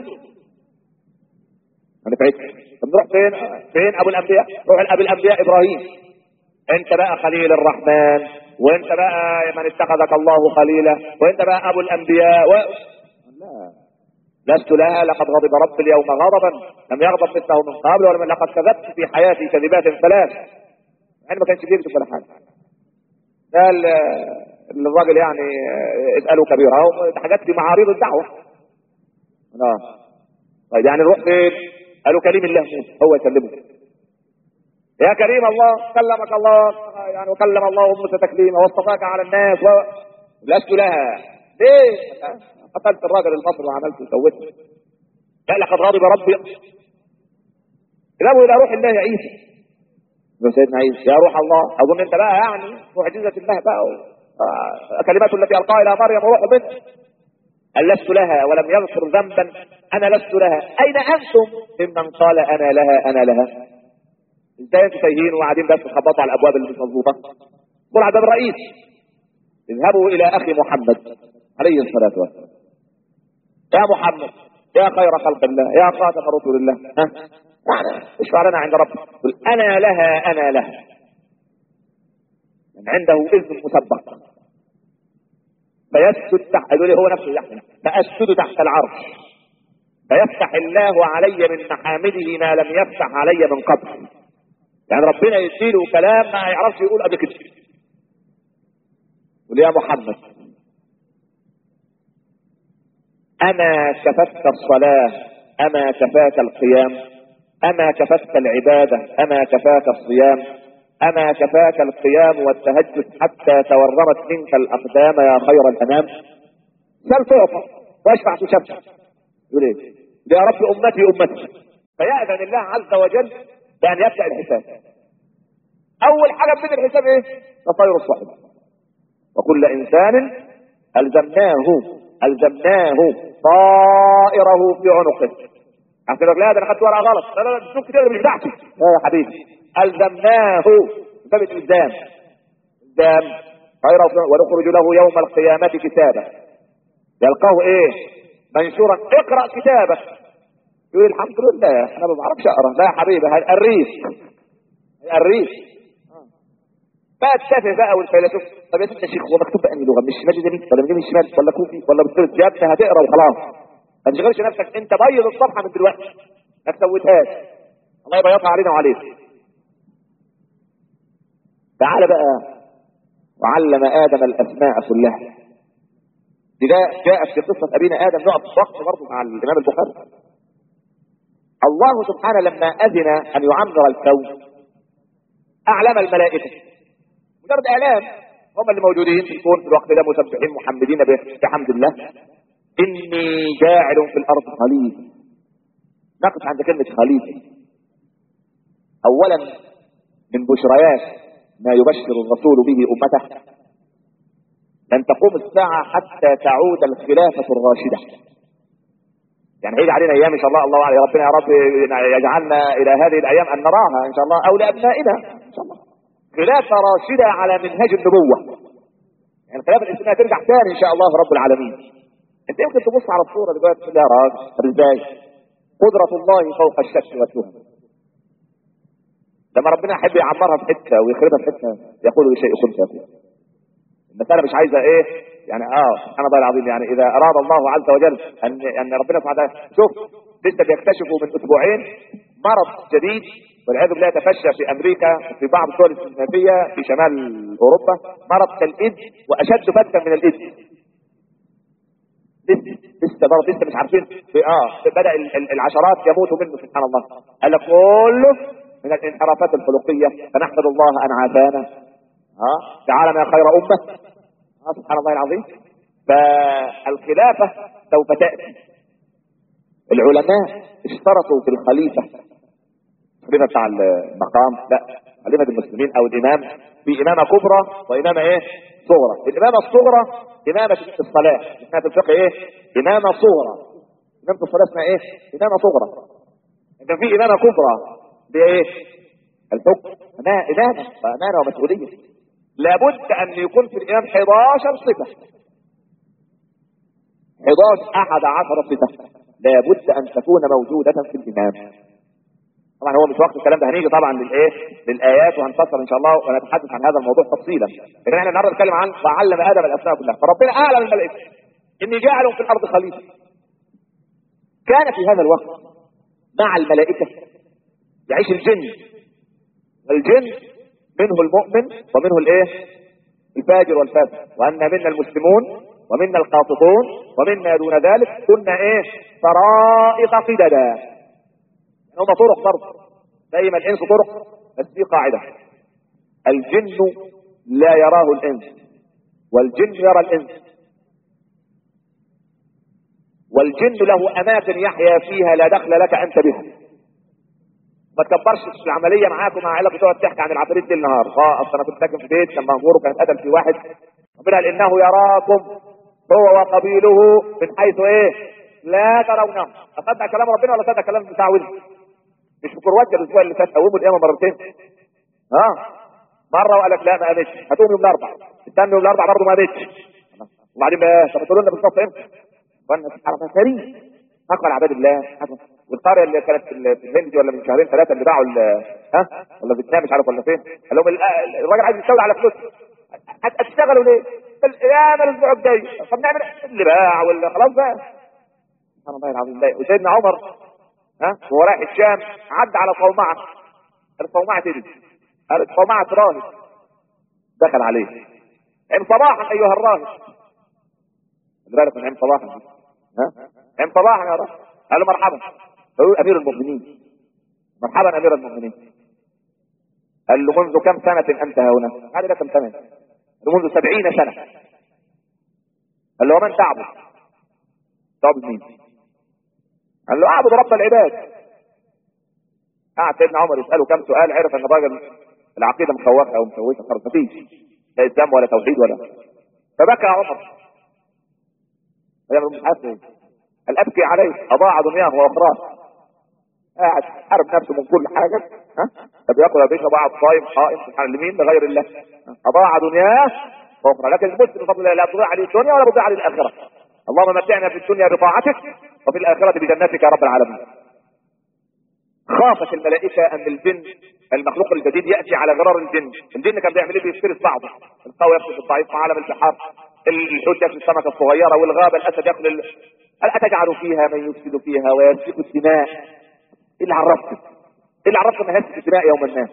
انا تعبت طب نروح فين فين ابو الانبياء روح لابي الانبياء ابراهيم انت بقى خليل الرحمن وانت بقى من اتخذك الله خليلا وانت بقى ابو الانبياء و... لا لست لها لقد غضب رب اليوم غضبا لم يغضب مثله من قبل ولم لقد كذبت في حياتي كذبات ثلاث يعني ما كانش بيكذب ولا حاجه قال الراجل يعني اسألوا كبيرة اهو حاجات في معارض الدعوة اه طيب يعني نروح فين قالوا كريم الله هو يكلمه يا كريم الله كلمك الله يعني وكلم الله موسى تكليما واصطفاك على الناس و... لست لها ليه قتلت الراجل المصري وعملت وسويت لا لقد غضب ربي اذهبوا الى روح الله يا عيسى سيدنا عيسى يا روح الله اظن انت بقى يعني معجزه الله بقى كلمات التي القاها الى مريم وروح منه قال لست لها ولم يغفر ذنبا انا لست لها اين انتم ممن قال انا لها انا لها ازاي انتم تايهين وقاعدين بس تخبطوا على الابواب اللي مش مظبوطه قل على باب الرئيس اذهبوا الى اخي محمد عليه الصلاه والسلام يا محمد يا خير خلق الله يا خاتم رسول الله ها يعني اشفع لنا عند ربك قل انا لها انا لها من عنده اذن مسبق فيسجد تحت يقول هو نفسه يحمل فاسجد تحت العرش فيفتح الله علي من محامده ما لم يفتح علي من قبل يعني ربنا يديله كلام ما يعرفش يقول قبل كده يقول يا محمد انا كففت الصلاه أما كفاك القيام أما كفتك العبادة أما كفاك الصيام أما كفاك القيام والتهجد حتى تورمت منك الأقدام يا خير الأنام سل تعطى واشفع تشفع يقول ايه يا رب أمتي أمتي فيأذن الله عز وجل بأن يبدأ الحساب أول حاجة من الحساب ايه تطير الصحبة وكل إنسان ألزمناه ألزمناه طائره في عنقه عشان لا ده انا خدت ورقه غلط لا لا لا الدكتور كده مش بتاعتي لا يا حبيبي الزمناه باب الالزام الزام غير ونخرج له يوم القيامه كتابا يلقاه ايه منشورا اقرا كتابك يقول الحمد لله انا ما بعرفش اقرا لا يا حبيبي الريف الريف ما تشافه بقى والفيلسوف طب يا ست شيخ هو مكتوب بأني لغه مش شمال يمين ولا يمين شمال ولا كوفي ولا بالثلث يا ابني هتقرا وخلاص ما تشغلش نفسك انت بيض الصفحه من دلوقتي ما تسويتهاش الله يبيضها علينا وعليك تعال بقى وعلم ادم الاسماء كلها دي جاء جاءت في قصه ابينا ادم نقف وقت برضه مع الامام البخاري الله سبحانه لما اذن ان يعمر الكون اعلم الملائكه مجرد اعلام هم اللي موجودين في الكون في الوقت ده مسبحين محمدين بحمد الله اني جاعل في الارض خليفه نقف عند كلمه خليفه اولا من بشريات ما يبشر الرسول به امته لن تقوم الساعه حتى تعود الخلافه الراشده يعني هيجي علينا ايام ان شاء الله الله اعلم يا ربنا يا رب يجعلنا الى هذه الايام ان نراها ان شاء الله او لابنائنا ان شاء الله خلافه راشده على منهج النبوه يعني الخلافه الاسلاميه ترجع ثاني ان شاء الله رب العالمين انت يمكن تبص على الصوره دلوقتي تقول يا راجل طب ازاي؟ قدره الله فوق الشك والتهم لما ربنا يحب يعمرها في حته ويخربها في حته يقول لشيء كن فيكون المساله مش عايزه ايه يعني اه سبحان الله العظيم يعني اذا اراد الله عز وجل ان ان ربنا سبحانه وتعالى شوف لسه بيكتشفوا من اسبوعين مرض جديد والعياذ بالله يتفشى في امريكا وفي بعض الدول الاسكندنافيه في شمال اوروبا مرض كالايدز واشد فتا من الايدز لسه لسه برضه لسه مش عارفين في اه بدا العشرات يموتوا منه سبحان الله قال لك كله من الانحرافات الخلقيه فنحمد الله ان عافانا اه تعالى يا خير امه اه سبحان الله العظيم فالخلافه سوف تاتي العلماء اشترطوا في الخليفه خليفه بتاع المقام لا خليفه المسلمين او الامام في امامه كبرى وامامه ايه صغرى الامامه الصغرى امامه الصلاه اسمها في الفقه ايه امامه صغرى امامه الصلاه اسمها ايه امامه صغرى لكن في امامه كبرى بايه الحكم امامه وامانه ومسؤوليه لابد ان يكون في الامام 11 صفه 11 احد عشر صفه لابد ان تكون موجوده في الامام طبعا هو مش وقت الكلام ده هنيجي طبعا للايه للايات وهنفسر ان شاء الله ونتحدث عن هذا الموضوع تفصيلا لكن احنا النهارده بنتكلم عن وعلم ادم الاسماء كلها فربنا اعلم الملائكه اني جاعل في الارض خليفه كان في هذا الوقت مع الملائكه يعيش الجن والجن منه المؤمن ومنه الايه الفاجر والفاسق وان منا المسلمون ومنا القاسطون ومنا دون ذلك كنا ايه طرائق قددا هم طرق برضه زي ما الانس طرق بس في قاعده الجن لا يراه الانس والجن يرى الانس والجن له اماكن يحيا فيها لا دخل لك انت بها ما تكبرش العمليه معاك ومع عيلك وتقعد تحكي عن العفاريت دي النهار اه اصل انا كنت ساكن في بيت كان مهجور وكان قتل في واحد ربنا قال انه يراكم هو وقبيله من حيث ايه لا ترونه اصدق كلام ربنا ولا صدق كلام بتاع وزن مش في كرواتيا الاسبوع اللي فات قوموا القيامه مرتين ها مره وقال لك لا ما قامتش هتقوم يوم الاربعاء استنى يوم الاربعاء برضه ما قامتش وبعدين بقى طب تقولوا لنا بالظبط امتى؟ قلنا سبحان الله كريم اقبل عباد الله والقريه اللي كانت في الهند دي ولا من شهرين ثلاثه اللي باعوا ها ولا فيتنام مش عارف ولا فين قال لهم الراجل عايز يستولي على فلوس هتشتغلوا ليه؟ يا الاسبوع الجاي طب نعمل اللي باع ولا خلاص بقى سبحان الله العظيم وسيدنا عمر ها وهو رايح الشام عدى على صومعه الصومعه تدي قالت صومعه راهب دخل عليه عم صباحا ايها الراهب خلي بالك من عم صباحا ها عم صباحا يا راهب قال له مرحبا فيقول امير المؤمنين مرحبا امير المؤمنين قال له منذ كم سنة انت هنا قال له كم سنة قال له منذ سبعين سنة قال له ومن تعبد تعبد مين قال له اعبد رب العباد قعد سيدنا عمر يسأله كم سؤال عرف ان الراجل العقيدة مخوفة او مشوشة خالص مفيش لا اسلام ولا توحيد ولا فبكى عمر مش عارف ايه قال ابكي عليه اضاع دنياه واخراه قاعد حارب نفسه من كل حاجه ها طب ياكل يا باشا بعض صايم قائم سبحان لمين لغير الله اضاع دنياه واخرى لكن المسلم بفضل الله لا تضيع عليه الدنيا ولا تضيع عليه الاخره اللهم متعنا في الدنيا بطاعتك وفي الاخره بجنتك يا رب العالمين خافت الملائكة أن الجن المخلوق الجديد يأتي على غرار الجن الجن كان بيعمل ايه بيفترس بعضه القوي يفترس الضعيف في عالم البحار الحوت ياكل السمكة الصغيرة والغابة الأسد ياكل ال... قال أتجعل فيها من يفسد فيها ويسفك الدماء ايه اللي عرفك ايه اللي عرفك انها يسفك الدماء يوم الناس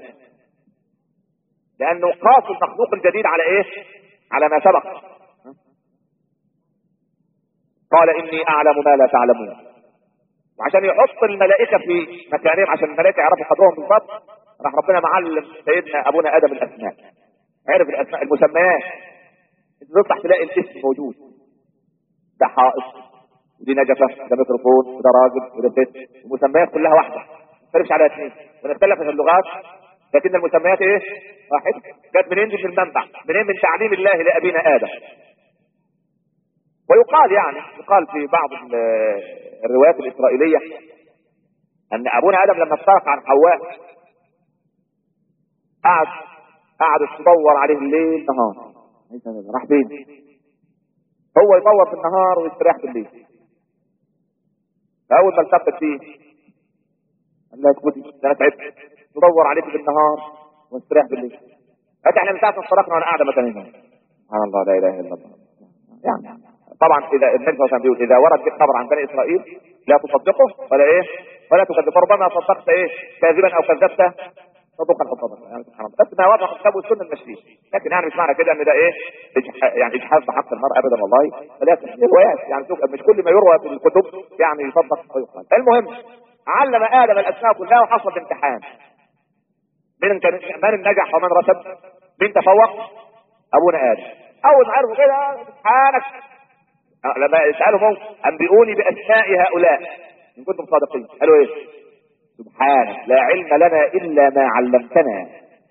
لأنه قاس المخلوق الجديد على ايه على ما سبق قال إني أعلم ما لا تعلمون وعشان يحط الملائكة في مكانهم عشان الملائكة يعرفوا قدرهم بالضبط راح ربنا معلم سيدنا أبونا آدم الأسماء عرف الأسماء المسميات انت تفتح تلاقي الاسم موجود ده حائط ودي نجفة ده ميكروفون وده راجل وده ست المسميات كلها واحدة ما تختلفش على اثنين ونختلف في اللغات لكن المسميات ايه واحد جت منين دي من المنبع منين من تعليم الله لأبينا آدم ويقال يعني يقال في بعض الروايات الإسرائيلية أن أبونا آدم لما افترق عن حواء قعد قعد تدور عليه الليل نهار راح فين هو يدور في النهار ويستريح بالليل فأول ما التفت فيه قال له اسكتي ده انا تعبت تدور عليك بالنهار واستريح بالليل فانت احنا من ساعه ما افترقنا وانا قاعده مثلا هنا سبحان الله لا اله الا الله يعني طبعا اذا النبي صلى الله عليه وسلم بيقول اذا ورد في خبر عن بني اسرائيل لا تصدقه ولا ايه ولا تكذب فربما صدقت ايه كاذبا او كذبت صدقا او صدقا يعني سبحان الله بس ما وافق الكتاب والسنه المشريه لكن يعني مش معنى كده ان ده ايه إجح- يعني اجحاف بحق المرء ابدا والله ولكن دي روايات يعني تبقى مش كل ما يروى في الكتب يعني يصدق ويقال المهم علم ادم الاسماء كلها وحصل امتحان من كان من نجح ومن رسب من تفوق ابونا ادم اول ما عرفوا كده سبحانك أه، لما يسالهم انبئوني باسماء هؤلاء ان كنتم صادقين قالوا ايه سبحانك لا علم لنا الا ما علمتنا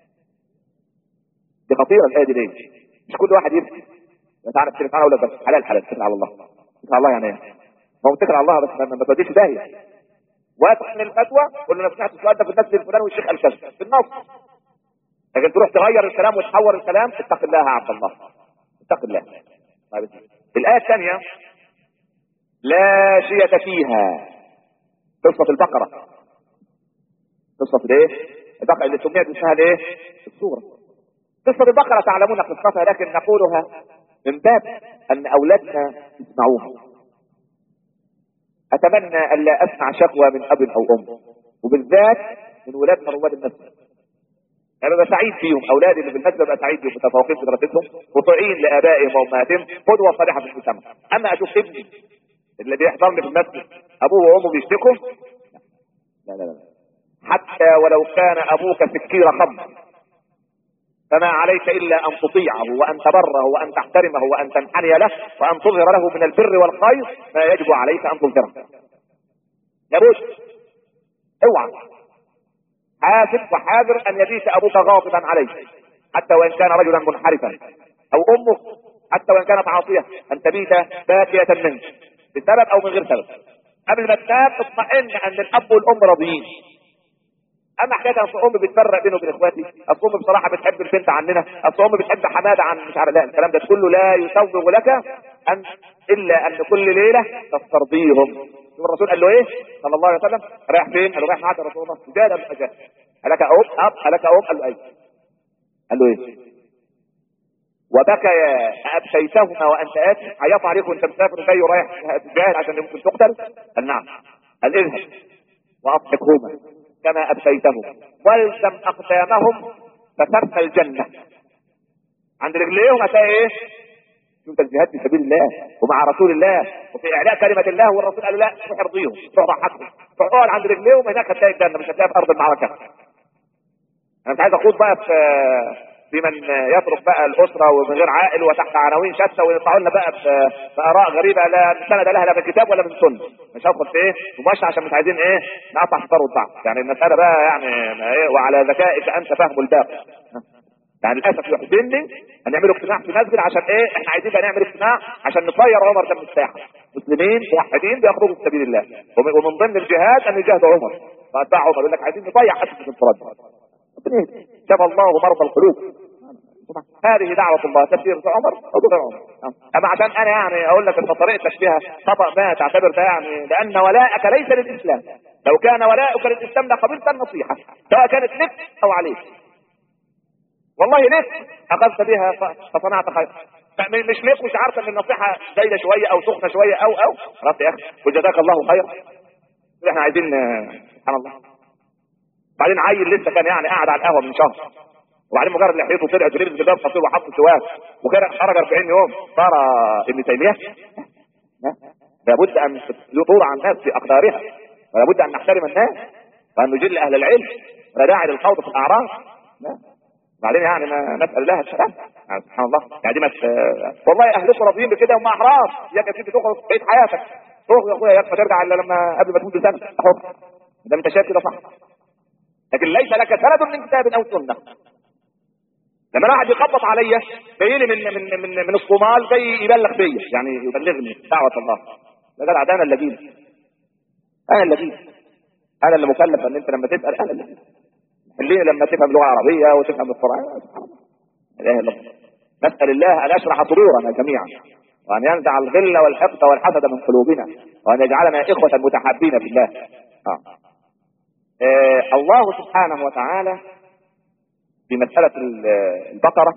دي خطيره الايه دي ليه مش كل واحد يفتي انت عارف تتكلم عنها ولا بس حلال حلال تتكل على الله تتكل على الله يعني ايه ما هو تتكل على الله بس ما ما توديش داهيه واثق من الفتوى قول له انا سمعت السؤال ده في المسجد الفلاني والشيخ قال كذا في النص لكن تروح تغير الكلام وتحور الكلام اتق الله يا عبد الله اتق الله طيب الآية الثانية لا شية فيها قصة البقرة قصة الايه؟ البقرة اللي سميت اسمها الايه؟ السورة قصة البقرة تعلمون قصتها لكن نقولها من باب أن أولادنا يسمعوها أتمنى أن لا أسمع شكوى من أب أو أم وبالذات من ولادنا رواد المسجد انا ببقى سعيد فيهم اولادي اللي في المسجد ببقى سعيد فيهم متفوقين في دراستهم مطيعين لابائهم وامهاتهم قدوه صالحه في المجتمع اما اشوف ابني اللي بيحضرني في المسجد ابوه وامه بيشتكوا لا لا لا حتى ولو كان ابوك سكير خمر فما عليك الا ان تطيعه وان تبره وان تحترمه وان تنحني له وان تظهر له من البر والخير ما يجب عليك ان تظهره لابد اوعى حاسب وحاذر ان يبيت ابوك غاضبا عليه حتى وان كان رجلا منحرفا او امك حتى وان كانت عاصيه ان تبيت باكيه منه بسبب او من غير سبب قبل ما تنام اطمئن ان الاب والام راضيين اما حكايه اصل ام بتفرق بينه وبين اخواتي اصل ام بصراحه بتحب البنت عننا اصل ام بتحب حماده عن مش عارف لا الكلام ده كله لا يسوغ لك ان الا ان كل ليله تسترضيهم شوف الرسول قال له ايه صلى الله عليه وسلم رايح فين قال له رايح معاك يا رسول الله سجاده من اجاه هلك ام اب هلك ام قال له ايه قال له ايه وبكيا أبكيتهما وأنت آتي عيط عليك وأنت مسافر جاي ورايح تجاهد عشان يمكن تقتل قال نعم قال اذهب وأضحكهما كما أبكيتهم والزم أقدامهم فتبقى الجنة عند رجليهم هتلاقي ايه شوف الجهاد في سبيل الله ومع رسول الله وفي اعلاء كلمه الله والرسول قال له لا روح ارضيهم روح ضحكهم روح اقعد عند رجليهم هناك هتلاقي الجنه مش هتلاقيها في ارض المعركه انا مش عايز اخوض بقى في في من يترك بقى الاسره ومن غير عائل وتحت عناوين شتى ويطلعوا لنا بقى في في اراء غريبه لا سند لها لا من الكتاب ولا من السنه مش هدخل في ايه مباشر عشان مش عايزين ايه نقطع حصار والضعف يعني المساله بقى يعني ايه وعلى ذكائك انت فهم الباقي يعني للاسف يحزنني ان يعملوا اجتماع في مسجد عشان ايه احنا عايزين بقى نعمل اجتماع عشان نطير عمر ده من الساحه مسلمين موحدين بيخرجوا في سبيل الله ومن ومن ضمن الجهاد ان يجاهدوا عمر فاتباع عمر يقول لك عايزين نضيع حد في الانفراد ربنا يهدي. شفى الله مرضى القلوب هذه دعوة الله تفسير عمر أو غير عمر أما عشان أنا يعني أقول لك إن طريقتك فيها خطأ ما تعتبر ده يعني لأن ولاءك ليس للإسلام لو كان ولاؤك للإسلام لقبلت النصيحة سواء كانت لك أو عليك والله لك أخذت بها ف- فصنعت خير م- مش ليك مش عارفه ان النصيحه زايده شويه او سخنه شويه او او خلاص يا اخي وجزاك الله خير احنا عايزين آه، سبحان الله بعدين عيل لسه كان يعني قاعد على القهوه من شهر وبعدين مجرد لحيته طلعت ولبس جلباب خطير وحط سواك وكان خرج 40 يوم صار ابن تيميه لا. لابد ان توضع الناس في اقدارها ولابد ان نحترم الناس وان نجل اهل العلم ولا داعي للخوض في الاعراض لا بعدين يعني ما نسال الله السلام يعني سبحان الله يعني دي ما ت- والله اهلكم راضيين بكده وما احرار ياك يا سيدي تخرج بقيت حياتك تخرج يا اخويا يكفى ترجع الا لما قبل ما تموت بسنه اهو ده انت شايف كده صح لكن ليس لك سند من كتاب او سنه لما انا واحد يخبط عليا جاي لي من من من من الصومال جاي يبلغ فيا يعني يبلغني دعوه الله ده جدع ده انا اللي اجيب انا اللي اجيب انا اللي مكلف ان انت لما تسال انا اللي اجيب خليني لما تفهم لغه عربيه وتفهم القران سبحان الله لا اله الا الله نسال الله ان يشرح صدورنا جميعا وان ينزع الغل والحقد والحسد من قلوبنا وان يجعلنا اخوه متحابين في الله آه. آه الله سبحانه وتعالى في مسألة ال- البقرة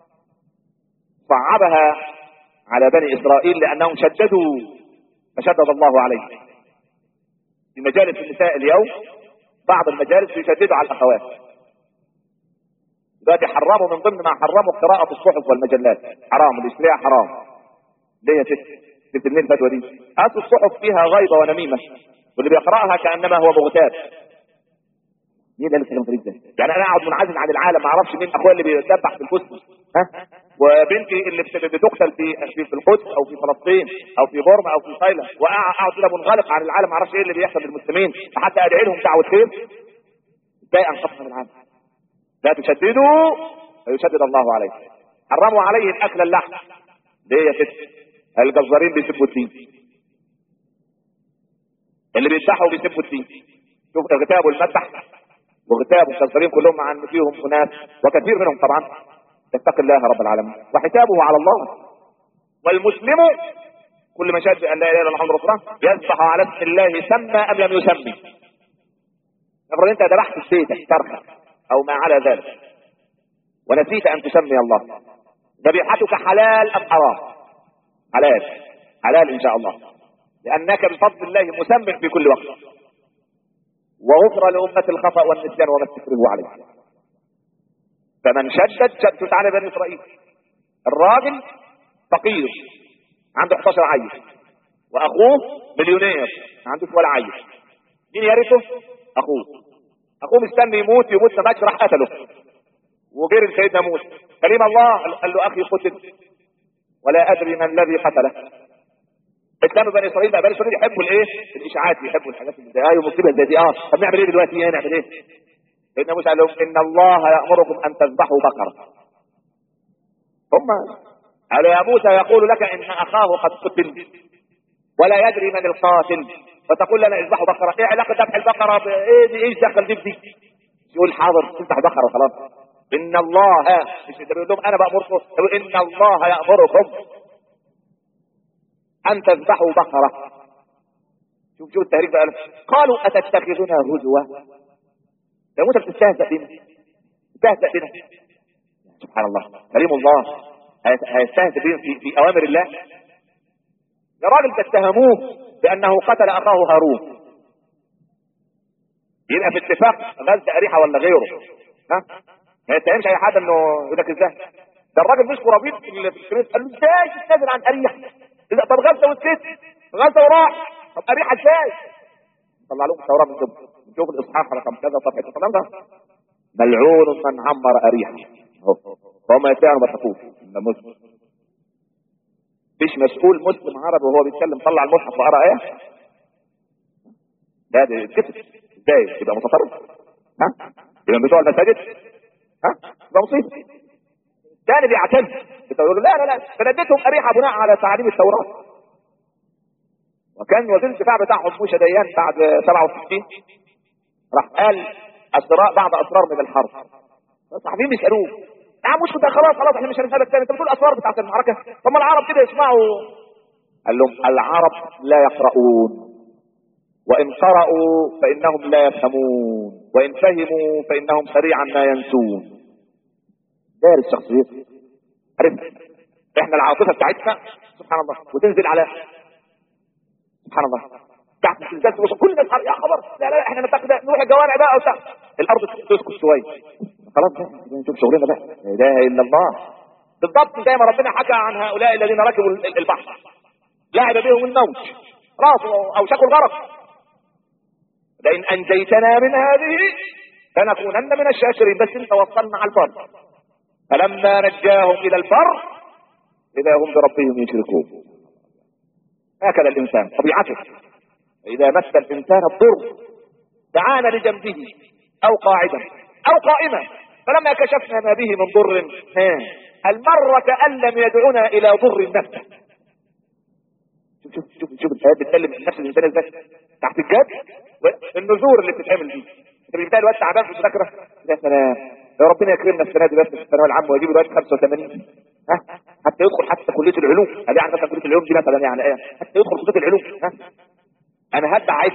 صعبها على بني إسرائيل لأنهم شددوا فشدد الله عليهم في مجالس النساء اليوم بعض المجالس يشددوا على الأخوات دلوقتي حرموا من ضمن ما حرموا قراءة الصحف والمجلات حرام اللي يشتريها حرام ليه يا ست ست منين الفتوى دي أصل الصحف فيها غيبة ونميمة واللي بيقرأها كأنما هو مغتاب مين اللي كلام غريب ده؟ يعني انا اقعد منعزل عن العالم ما اعرفش مين اخويا اللي بيدبح في الفسطى ها وبنتي اللي بت- بتقتل في في في القدس او في فلسطين او في بورما او في تايلاند واقعد كده منغلق عن العالم ما اعرفش ايه اللي بيحصل للمسلمين حتى ادعي لهم دعوه خير ازاي انقذنا من العالم لا تشددوا فيشدد الله عليكم حرموا عليهم اكل اللحم ليه يا ست الجزارين بيسبوا الدين اللي بيذبحوا بيسبوا الدين شوف اغتابوا المذبح واغتابوا الجزارين كلهم مع ان فيهم اناس وكثير منهم طبعا يتقي الله رب العالمين وحسابه على الله والمسلم كل ما شهد بان لا اله الا الله محمد رسول الله يذبح على اسم الله سمى ام لم يسمي افرض انت ذبحت في بيتك فرخه او ما على ذلك ونسيت ان تسمي الله ذبيحتك حلال ام حرام حلال حلال ان شاء الله لانك بفضل الله مسمى في كل وقت وغفر لأمة الخطأ والنسيان وما استكرهوا عليه فمن شدد شدت على بني إسرائيل الراجل فقير عنده 11 عيل وأخوه مليونير ما عندوش ولا عيل مين يرثه؟ أخوه أخوه مستني يموت يموت ما ماتش راح قتله وجري سيدنا موسى كريم الله قال له أخي قتل ولا أدري ما الذي قتله اسلام بني اسرائيل بقى بني اسرائيل يحبوا الايه؟ الاشاعات يحبوا الحاجات اللي زي ايوه مصيبه زي دي اه طب نعمل ايه دلوقتي ايه نعمل ايه؟ سيدنا موسى قال لهم ان الله يامركم ان تذبحوا بقره هم قالوا يا موسى يقول لك ان اخاه قد قتل ولا يدري من القاتل فتقول لنا اذبحوا بقره ايه علاقه ذبح البقره بايه دي ايش دخل دي بدي؟ يقول حاضر اذبح بقره خلاص ان الله مش ده بيقول لهم انا بامركم يقول ان الله يامركم أن تذبحوا بقرة شوف شوف التهريج بقى قالوا أتتخذنا هزوا لو أنت بتستهزأ بنا تستهزأ بنا سبحان الله كريم الله هي- هيستهزئ بنا في, في أوامر الله يا راجل تتهموه بأنه قتل أخاه هارون يبقى في اتفاق غزة أريحة ولا غيره ها ما يتهمش أي حد إنه يقول لك إزاي ده الراجل مش قرابيط اللي في الكريت قال له ازاي تستاذن عن اريح اذا طب غزه وسكت غزه وراح طب اريح ازاي طلع لهم التوراه من ضمن نشوف الاصحاح رقم كذا صفحه الكلام ده ملعون من عمر اريحا اهو فهو ما يتعرف ما تقول انه مسلم مش مسؤول مسلم عربي وهو بيتكلم طلع المصحف وقرا ايه لا ده كتب ازاي يبقى متطرف ها يبقى بتوع المساجد ها ده مصيبه تاني بيعتمد بتقول له لا لا لا فنديتهم اريحه بناء على تعاليم التوراه وكان وزير الدفاع بتاعهم موسى ديان بعد 67 راح قال اسرار بعض اسرار من الحرب الصحفيين بيسالوه يا عم مش كده خلاص خلاص احنا مش هنسالك تاني انت بتقول اسرار بتاعت المعركه طب ما العرب كده يسمعوا قال لهم العرب لا يقرؤون وان قرأوا فانهم لا يفهمون وان فهموا فانهم سريعا ما ينسون دارس شخصيته عرفت احنا العاطفه بتاعتنا سبحان الله وتنزل على سبحان الله تحت الزلزال توصل كل الناس يا خبر لا لا احنا نتاخد نروح الجوامع بقى وبتاع الارض تسكت شويه خلاص بقى نشوف شغلنا بقى لا اله الا الله بالضبط زي ما ربنا حكى عن هؤلاء الذين ركبوا البحر لعب بهم الموج راسوا او شكوا الغرق لئن انجيتنا من هذه لنكونن من الشاكرين بس انت وصلنا على البر فلما نجاهم الى البر اذا هم بربهم يشركون هكذا الانسان طبيعته اذا مس الانسان الضر دعانا لجنبه او قاعدا او قائما فلما كشفنا ما به من ضر المر كان لم يدعنا الى ضر نفسه شوف شوف شوف شوف الايات بتكلم عن نفس الانسان ازاي تحت الجد النذور اللي بتتعمل دي انت مش بتلاقي الواد تعبان في المذاكره يا سلام يا ربنا يكرمنا السنه دي بس في الثانويه العامه ويجيب الواد 85 ها حتى يدخل حتى كليه العلوم ادي يعني مثلا كليه العلوم دي مثلا يعني ايه حتى يدخل كليه العلوم ها انا هدع عايز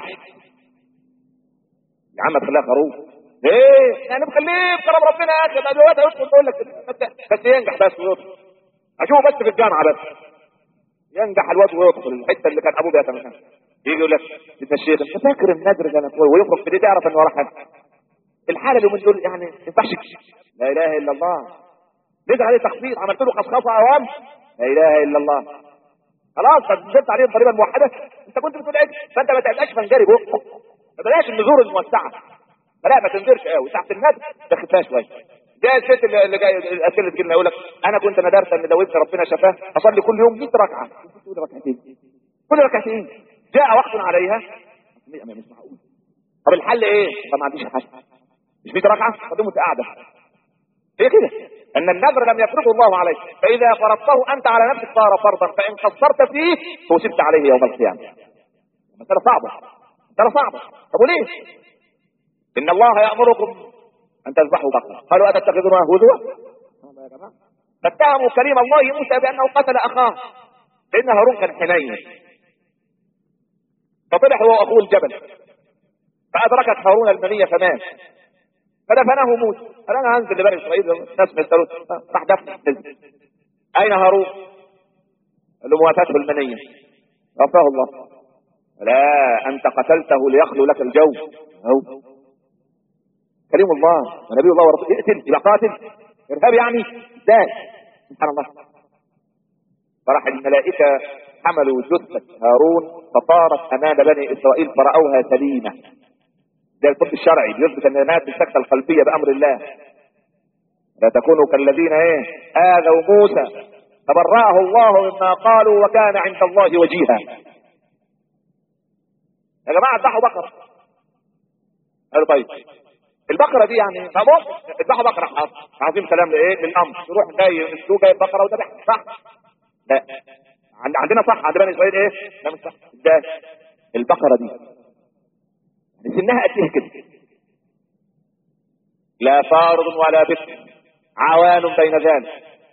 يا عم تخليها خروف ايه يعني مخليه بكلام ربنا يا اخي ده الواد هيدخل يقول لك بس ينجح بس ويدخل اشوفه بس في الجامعه بس ينجح الواد ويدخل الحته اللي كان ابوه بيتمنى يجي يقول لك انت الشيخ انت فاكر النادر ده ويخرج في دي تعرف انه راح الحاله اللي من دول يعني ما ينفعش لا اله الا الله نزل عليه تخفيض عملت له خصخصه اوام لا اله الا الله خلاص نزلت عليه الضريبه الموحده انت كنت بتقول ايه فانت ما تبقاش فنجري بقه ما بلاش النذور الموسعه لا ما تنزلش قوي تحت النادر تخفها شويه جاء الست اللي جاي الاسئله اللي تجينا يقول لك انا كنت ندرت ان لو ابن ربنا شفاه اصلي كل يوم 100 ركعه كل ركعتين كل ركعتين جاء وقت عليها مش معقول طب الحل ايه؟ طب ما عنديش حل مش 100 ركعه طب وانت قاعده هي كده ان النذر لم يفرضه الله عليك فاذا فرضته انت على نفسك صار فرضا فان قصرت فيه فوسبت عليه يوم القيامه مساله صعبه مساله صعبه طب وليه؟ ان الله يامركم ان تذبحوا بقره قالوا اتتخذونها هزوا يا جماعه فاتهموا كريم الله موسى بانه قتل اخاه لان هارون كان حنين فطلع هو واخوه الجبل فادركت هارون المنيه فمات فدفنه موسى قال انا هنزل لبني اسرائيل الناس ما يسالوش راح دفن نزل اين هارون؟ قال له موافاته المنيه غفاه الله لا انت قتلته ليخلو لك الجو هو كريم الله ونبي الله ورسوله اقتل يبقى قاتل ارهاب يعني ازاي سبحان الله فراح الملائكه حملوا جثه هارون فطارت امام بني اسرائيل فراوها سليمه ده الطب الشرعي بيثبت ان مات بالسكته القلبيه بامر الله لا تكونوا كالذين ايه اذوا موسى فبرأه الله مما قالوا وكان عند الله وجيها يا جماعه اذبحوا بقره قالوا طيب البقره دي يعني ما ممكن اذبحوا بقره حاضر عظيم كلام لايه للامر يروح جاي السوق جايب بقره وذبحها صح لا عندنا صح عند بني اسرائيل ايه لا مش صح ازاي البقره دي سنها قد ايه كده لا فارض ولا بكر عوان بين ذلك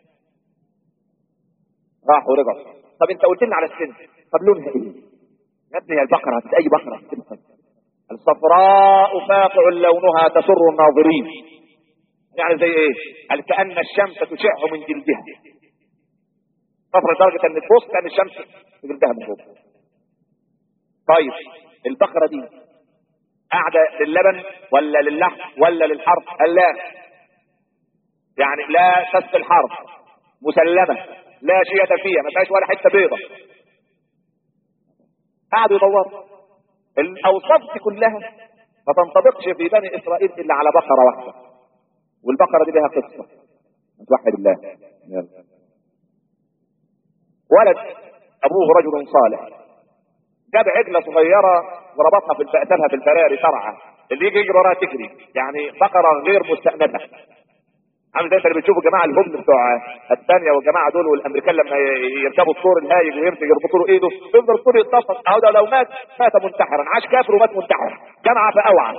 راحوا ورجعوا طب انت قلت لنا على السن طب لونها ايه يا ابني يا البقره هتبقى اي بقره الصفراء فاقع لونها تسر الناظرين يعني زي ايه قال كأن الشمس تشع من جلدها صفرة لدرجة ان تبص كأن الشمس في جلدها من فوق طيب البقرة دي قاعدة للبن ولا للحم ولا للحرف قال لا يعني لا تسقي الحرف مسلمه لا شية فيها ما فيهاش ولا حته بيضه قعدوا يدوروا الاوصاف دي كلها ما تنطبقش في بني اسرائيل الا على بقره واحده والبقره دي لها قصه توحد الله يلا. ولد ابوه رجل صالح جاب عجله صغيره وربطها في سابها في البراري ترعى اللي يجي يجري وراها تجري يعني بقره غير مستأنفه عامل زي اللي بتشوفوا جماعه الهبل بتوع الثانيه والجماعه دول والامريكان لما يركبوا الطور الهايج ويمسك يربطوا له ايده يفضل الطور يتنطط اهو ده لو مات مات منتحرا عاش كافر ومات منتحرا جمع فاوعى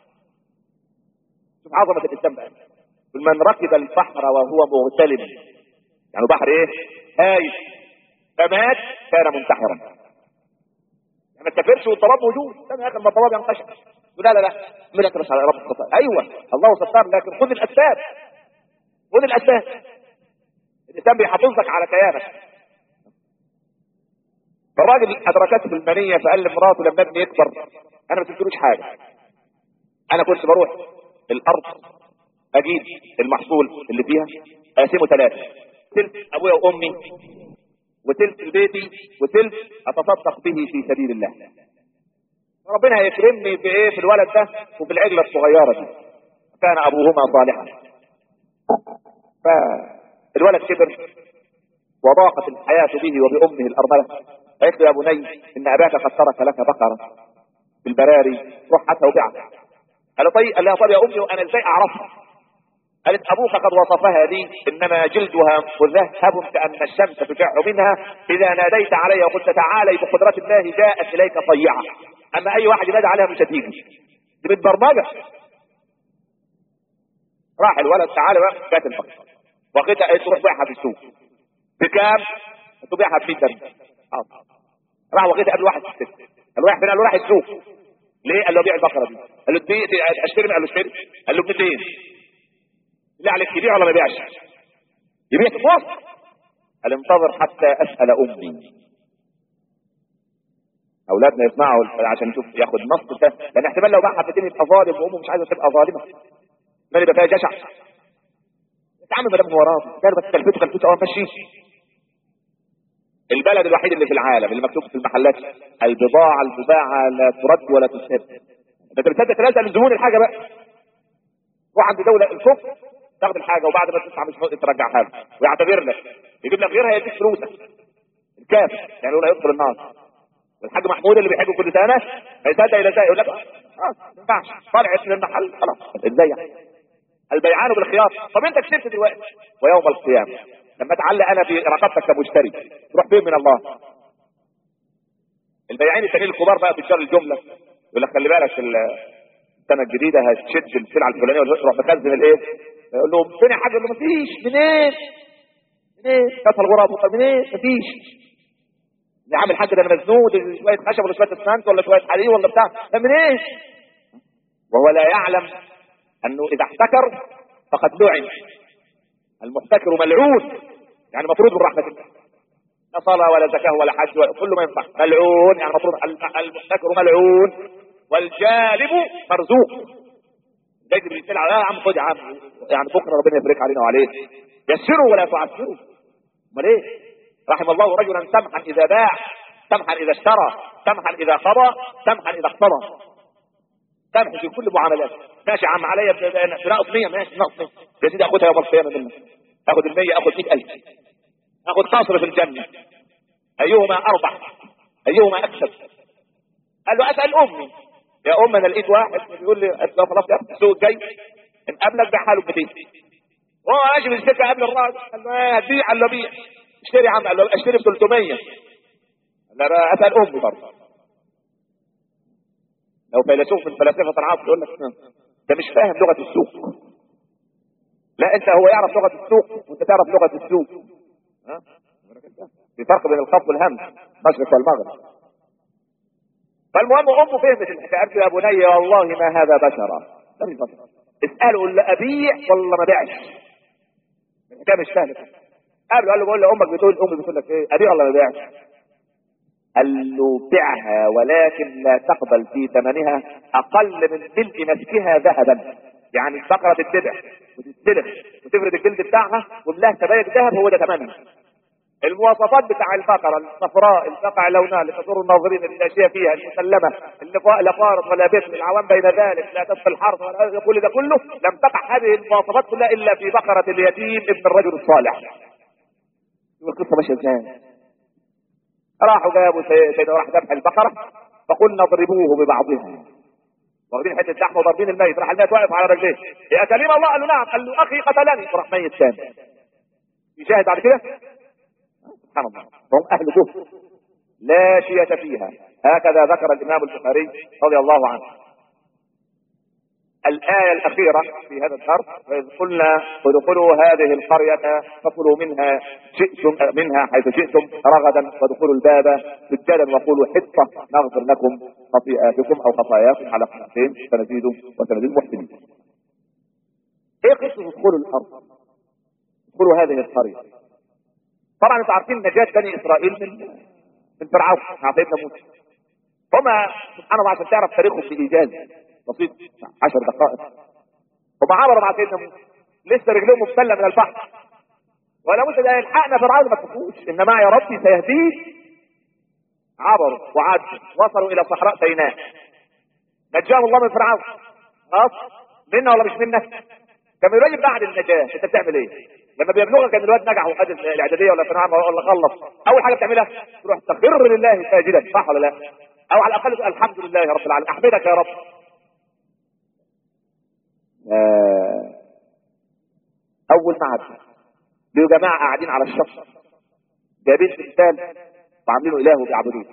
شوف عظمه الاسلام بقى من ركب البحر وهو مغتلم يعني بحر ايه هايج فمات كان منتحرا يعني ما تكفرش والضباب موجود استنى يا اخي لما الضباب ينقشع لا لا لا من اكرس على رب الخطأ ايوه الله ستار لكن خذ الاسباب خذ الاسباب الاسلام بيحافظك على كيانك فالراجل ادركته في المنيه فقال لمراته لما ابني يكبر انا ما تنسلوش حاجه انا كنت بروح الارض اجيب المحصول اللي فيها اقسمه ثلاثه ثلث ابويا وامي وثلث بيتي وثلث اتصدق به في سبيل الله ربنا هيكرمني بايه في الولد ده وفي العجله الصغيره دي كان ابوهما صالحا فالولد كبر وضاقت الحياه به وبامه الارمله قالت له يا بني ان اباك قد ترك لك بقره في البراري روح حتى وبيعها قال له طيب قال لها طب يا امي وانا ازاي اعرفها قالت ابوك قد وصفها لي انما جلدها مذهب كان الشمس تشع منها اذا ناديت علي وقلت تعالي بقدره الله جاءت اليك طيعه اما اي واحد ينادي عليها مش هتيجي دي متبرمجه راح الولد تعالى بقى جات البقره وقيتها قالت تروح بيعها في السوق بكام؟ تبيعها ب 100 درهم راح وقيتها قبل واحد في السوق قال له رايح فين؟ قال له رايح السوق ليه؟ قال له بيع البقره دي قال له دي اشتري قال له اشتري قال له ب 200 اللي عليك تبيع ولا ما يبيعش؟ يبيع في مصر قال انتظر حتى اسال امي اولادنا يسمعوا عشان يشوف ياخد نص ده لان احتمال لو باعها في الدنيا يبقى ظالم وامه مش عايزه تبقى ظالمه ما يبقى فيها جشع يا عم ما دام هو راضي قال بس كلفته كلفته اه ماشي البلد الوحيد اللي في العالم اللي مكتوب في المحلات البضاعه المباعه لا ترد ولا تسد انت بتصدق تنزل الزبون الحاجه بقى روح عند دوله الكفر تاخد الحاجه وبعد ما تدفع مش ترجعها له ويعتذر لك يجيب لك غيرها يديك فلوسك الكافر يعني يقول هيدخل النار والحاج محمود اللي بيحج كل سنه هيصدق الى ازاي يقول لك اه ما ينفعش طلعت من المحل خلاص ازاي يعني البيعان بالخيار طب انت كسبت دلوقتي ويوم القيامه لما تعلق انا في رقبتك كمشتري تروح فين من الله البياعين التانيين الكبار بقى تجار الجمله يقول لك خلي بالك السنه الجديده هتشد السلعه الفلانيه وتروح مخزن الايه يقول لهم فين يا حاج يقول له مفيش منين منين كسر الغراب منين مفيش يا عم الحاج ده انا مزنوق شويه خشب ولا شويه اسمنت ولا شويه حديد ولا بتاع ده منين وهو لا يعلم انه اذا احتكر فقد لعن المحتكر ملعون يعني مطرود من رحمه الله لا صلاه ولا زكاه ولا حج ولا كله ما ينفع ملعون يعني مطرود المحتكر ملعون والجالب مرزوق يجب الانسان على يا عم خد يا عم يعني بكره ربنا يبارك علينا وعليك يسروا ولا تعسروا امال ايه رحم الله رجلا سمحا اذا باع سمحا اذا اشترى سمحا اذا قضى سمحا اذا اقتضى سمح في كل معاملات ماشي يا عم عليا بناقص 100 ماشي ناقص 100 يا سيدي اخدها يوم القيامه منك اخد ال 100 اخد 100000 اخد قصر في الجنه ايهما اربح ايهما اكسب قال له اسال امي يا ام انا لقيت واحد بيقول لي لو خلاص يا السوق الجاي ان قبلك بيع حاله ب 200 هو ماشي في السكه قبل الراجل قال له ايه هتبيع قال له بيع اشتري يا عم قال له اشتري ب 300 قال له اسال امي برضه لو فيلسوف من فلاسفه العصر يقول لك ده مش فاهم لغه السوق لا انت هو يعرف لغه السوق وانت تعرف لغه السوق ها في فرق بين الخط والهمز المشرق والمغرب فالمهم امه فهمت الحكايه قالت يا بني والله ما هذا بشرا ده مش بشر اساله اللي ابيع ولا ما بيعش الحكايه مش سهله قال له قال له بقول لامك بتقول امي بتقول لك ايه ابيع ولا ما بيعش قال له بعها ولكن لا تقبل في ثمنها اقل من ملء نفسها ذهبا يعني البقره تتذبح وتتسلخ وتفرد الجلد بتاعها وملاها سبايك ذهب هو ده تماما المواصفات بتاع البقرة الصفراء الفقع لونها اللي تسر الناظرين اللي الاشياء فيها المسلمة اللي فا- لا فارض ولا بث العوام بين ذلك لا تسقي الحرث ولا كل ده كله لم تقع هذه المواصفات كلها الا في بقرة اليتيم ابن الرجل الصالح القصة ماشية ازاي راحوا جابوا سي- سيدنا راح ذبح البقرة فقلنا اضربوه ببعضها واخدين حته لحمه وضاربين الميت راح الميت واقف على رجليه يا كريم الله قال له نعم قال له اخي قتلني وراح ميت ثاني يشاهد بعد كده سبحان الله هم اهل كفر لا شية فيها هكذا ذكر الامام البخاري رضي الله عنه الآية الأخيرة في هذا الدرس وإذ قلنا ادخلوا هذه القرية فكلوا منها شئتم منها حيث شئتم رغدا وادخلوا الباب سجدا وقولوا حطة نغفر لكم خطيئاتكم أو خطاياكم على قناتين سنزيد وسنزيد المحسنين. إيه قصة ادخلوا الأرض؟ ادخلوا هذه القرية. طبعا انتوا عارفين نجاة بني إسرائيل من من فرعون مع سيدنا موسى. هما سبحان الله عشان تعرف تاريخهم بإيجاز بسيط عشر دقائق هم عبروا مع سيدنا موسى لسه رجلهم مبتله من البحر ولا موسى ده يلحقنا فرعون ما تخافوش ان معي ربي سيهديه عبروا وعدوا وصلوا الى صحراء سيناء نجاهم الله من فرعون خلاص منا ولا مش منا كان يراجع بعد النجاه انت بتعمل ايه لما بيبلغك ان الواد نجح وخد الاعداديه ولا ثانويه عامه ولا خلص اول حاجه بتعملها تروح تخر لله ساجدا صح ولا لا او على الاقل تقول الحمد لله رب العالمين احمدك يا رب آه، اول ما عدوا لقوا جماعه قاعدين على الشط جايبين تمثال وعاملينه اله وبيعبدوه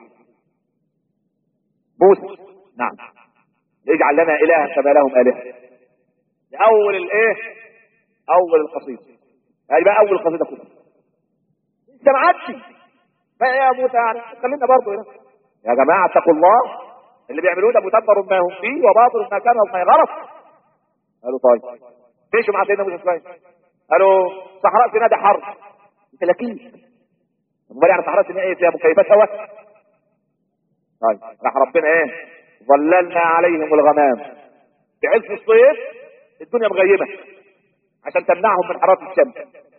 موسى نعم اجعل لنا الها كما لهم الهه اول الايه اول القصيده هذه بقى اول القصيده كلها انت ما عادش بقى يا موسى يعني خلينا برضه هنا يا جماعه اتقوا الله اللي بيعملوه ده مدبر ما هم فيه وباطل ما كان وما غلط قالوا طيب مشوا مع سيدنا موسى سليمان قالوا صحراء سيناء ده حرب تلاكين امال يعني صحراء سيناء ايه فيها مكيفات هواء طيب راح ربنا ايه ظللنا عليهم الغمام في عز الصيف الدنيا مغيبه عشان تمنعهم من حراره الشمس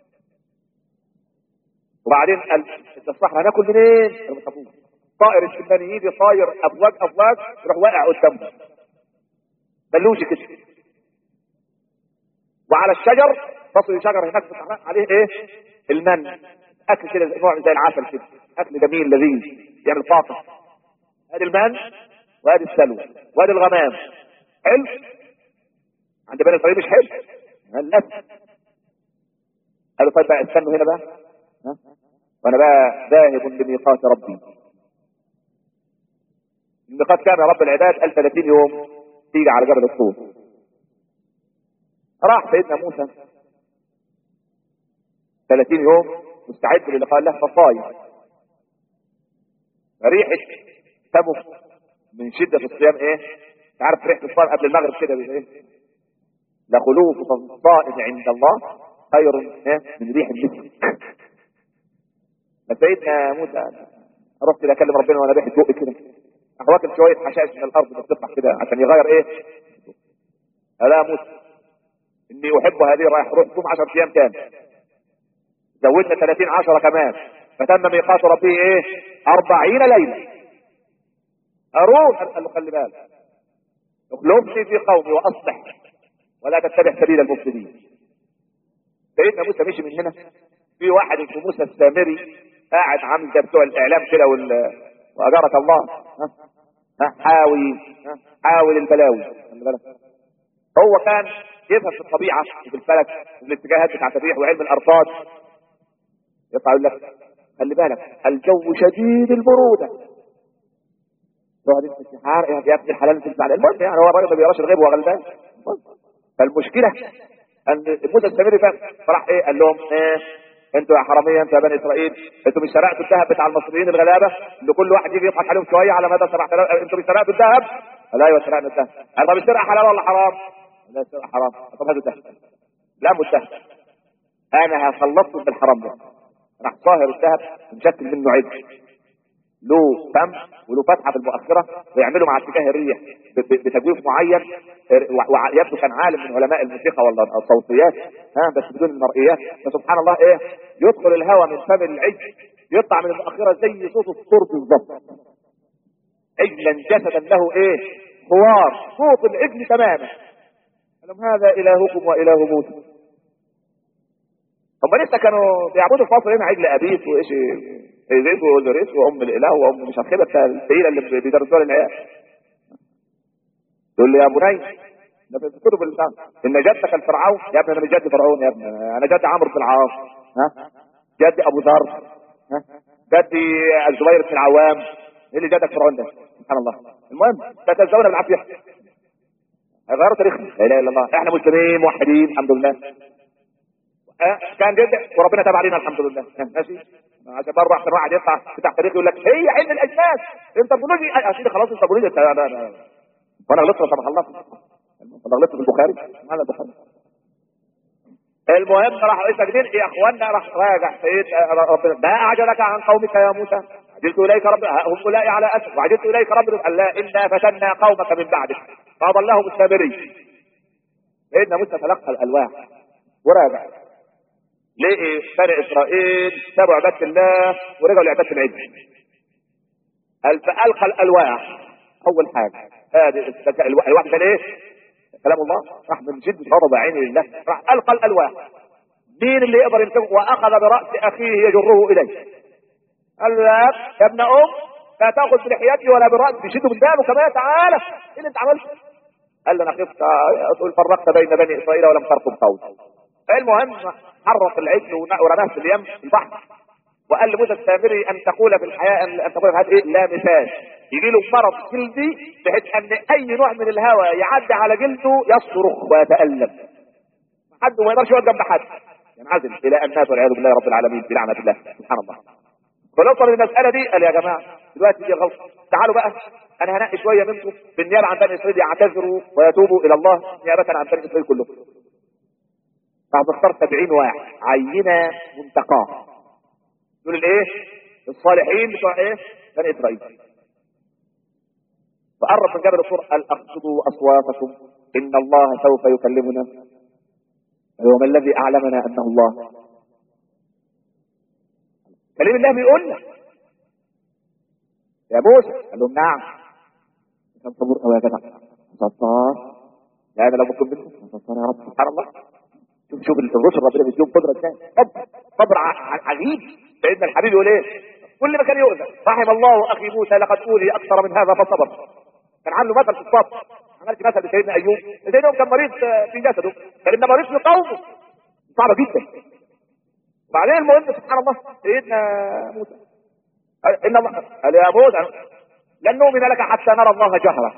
وبعدين قال انت الصحراء هناكل منين؟ قالوا ما تخافوش. طائر السمان يجي طاير افواج افواج يروح واقع قدامهم بلوش كده وعلى الشجر بصوا شجر هناك في الصحراء عليه ايه المن اكل كده زي- نوع زي العسل كده اكل جميل لذيذ يعمل طاقه ادي المن وادي السلوى وادي الغمام حلو عند بني اسرائيل مش حلو للاسف قالوا طيب بقى استنوا هنا بقى ها؟ وانا بقى ذاهب لميقات ربي الميقات كان رب العباد قال 30 يوم تيجي على جبل الطور راح سيدنا موسى 30 يوم مستعد للقاء الله فصايم ريحة فمه من شدة الصيام ايه؟ انت عارف ريحة الصائم قبل المغرب كده بيبقى ايه؟ لخلوف الصائم عند الله خير إيه؟ من ريح المسك فسيدنا موسى رحت كده اكلم ربنا وانا ريحة بقي كده راح واكل شوية حشائش من الارض بتطلع كده عشان يغير ايه؟ هذا يا موسى اني احب هذه رايح روح صوم 10 ايام تاني زودنا 30 10 كمان فتم ميقات ربه ايه 40 ليله هارون قال له خلي بالك اخلفني في قومي واصلح ولا تتبع سبيل المفسدين سيدنا موسى مشي من هنا في واحد اسمه موسى السامري قاعد عامل زي بتوع الاعلام كده وال واجرك الله ها ها حاوي ها حاول البلاوي خلي بالك هو كان يفهم في الطبيعه وفي الفلك وفي الاتجاهات بتاعت الريح وعلم الارصاد يطلع يقول لك خلي بالك الجو شديد البروده تقعد انت تحار يا ابن الحلال انت تزعل المهم يعني هو الراجل ما بيقراش الغيب وهو غلبان فالمشكله ان موسى السامري فاهم فراح ايه قال لهم ايه انتوا يا حراميه انتوا يا بني اسرائيل انتوا مش سرقتوا الذهب بتاع المصريين الغلابه اللي كل واحد يجي يضحك عليهم شويه على مدى 7000 انتوا مش سرقتوا الذهب؟ قال ايوه سرقنا الذهب قال طب السرقه حلال ولا حرام؟ لا السرقه حرام طب هاتوا الذهب لا مو الذهب انا هخلصكم بالحرام ده راح صاهر الذهب مشكل منه عجل له فم وله فتحه في المؤخره ويعملوا مع اتجاه الريح ب- ب- بتجويف معين و- ويبدو كان عالم من علماء الموسيقى ولا الصوتيات ها بس بدون المرئيات فسبحان الله ايه يدخل الهواء من فم العجل يطلع من المؤخره زي صوت الصور بالظبط عجلا جسدا له ايه خوار صوت العجل تماما قال لهم هذا الهكم واله موسى هم لسه كانوا بيعبدوا في مصر هنا عجل ابيس وايش ايزيس واوزوريس وام الاله وام مش عارف كده الثقيله اللي بيدرسوها للعيال يقول لي يا بني ده في كتب الاسلام ان جدك الفرعون يا ابني انا مش جد فرعون يا ابني انا جد عمرو بن العاص ها جدي ابو ذر ها جدي الزبير بن العوام ايه اللي جدك فرعون ده سبحان الله المهم تتزوجنا بالعافيه غيروا تاريخنا لا اله الا الله احنا مسلمين موحدين الحمد لله آه، كان جد وربنا تاب علينا الحمد لله آه، ماشي عشان برضه احسن واحد يطلع بتاع تاريخ يقول لك هي علم الاجناس انت بولوجي آه، يا سيدي خلاص انت بولوجي لا لا لا وانا غلطت سمح الله انا غلطت في البخاري معنى البخاري المهم راح رئيس تجديد يا اخوانا راح راجع سيد آه، ربنا ما اعجلك عن قومك يا موسى عجلت اليك رب هم اولئك على اسف وعجلت اليك رب قال لا انا فتنا قومك من بعدك فاضلهم السامري سيدنا موسى تلقى الالواح وراجع لقي بني اسرائيل سابوا عباده الله ورجعوا لعباده العجل قال فالقى الالواح اول حاجه هذه الذكاء الوا- الواحد كان ايه كلام الله راح من جد غضب عيني لله راح القى الالواح مين اللي يقدر يمسكه واخذ براس اخيه يجره اليه قال له يا يا ابن ام لا تاخذ بلحيتي ولا براسي يشده من دانه كمان تعالى ايه اللي انت عملته قال له انا خفت تقول فرقت بين بني اسرائيل ولم ترقب قولي المهم حرق العجل ون- ورماه في اليم في البحر وقال لموسى السامري ان تقول في الحياه ان أن تقول في الحياه ايه لا مثال يجي له مرض جلدي بحيث ان اي نوع من الهواء يعدي على جلده يصرخ ويتالم حد ما يقدرش يقعد جنب حد ينعزل الى ان مات والعياذ بالله رب العالمين بلعنه الله سبحان الله فنوصل للمساله دي قال يا جماعه دلوقتي دي غلط تعالوا بقى انا هنقي شويه منكم بالنيابه عن بني اسرائيل يعتذروا ويتوبوا الى الله نيابه عن بني اسرائيل كلهم بعد اختار 70 واحد عينه منتقاه دول الايه الصالحين بتوع ايه بني اسرائيل فقرب من جبل الطور قال اخفضوا اصواتكم ان الله سوف يكلمنا وما الذي اعلمنا انه الله كلام الله بيقول لك يا موسى قال لهم نعم كان صبور قوي يا جدع ستار لا انا لو ممكن منه ستار يا رب سبحان الله شوف شوف الرسل ربنا بيديهم قدره ازاي صبر صبر ع- ع- عجيب سيدنا الحبيب يقول ايه كل ما كان يؤذى رحم الله اخي موسى لقد اوذي اكثر من هذا فصبر كان عنده مثل في الصبر عملت مثل لسيدنا ايوب سيدنا ايوب كان مريض آه، في جسده كان إنما مريض في قومه صعبه جدا وبعدين المهم سبحان الله سيدنا موسى قال ان الله قال يا موسى لن نؤمن لك حتى نرى الله جهرا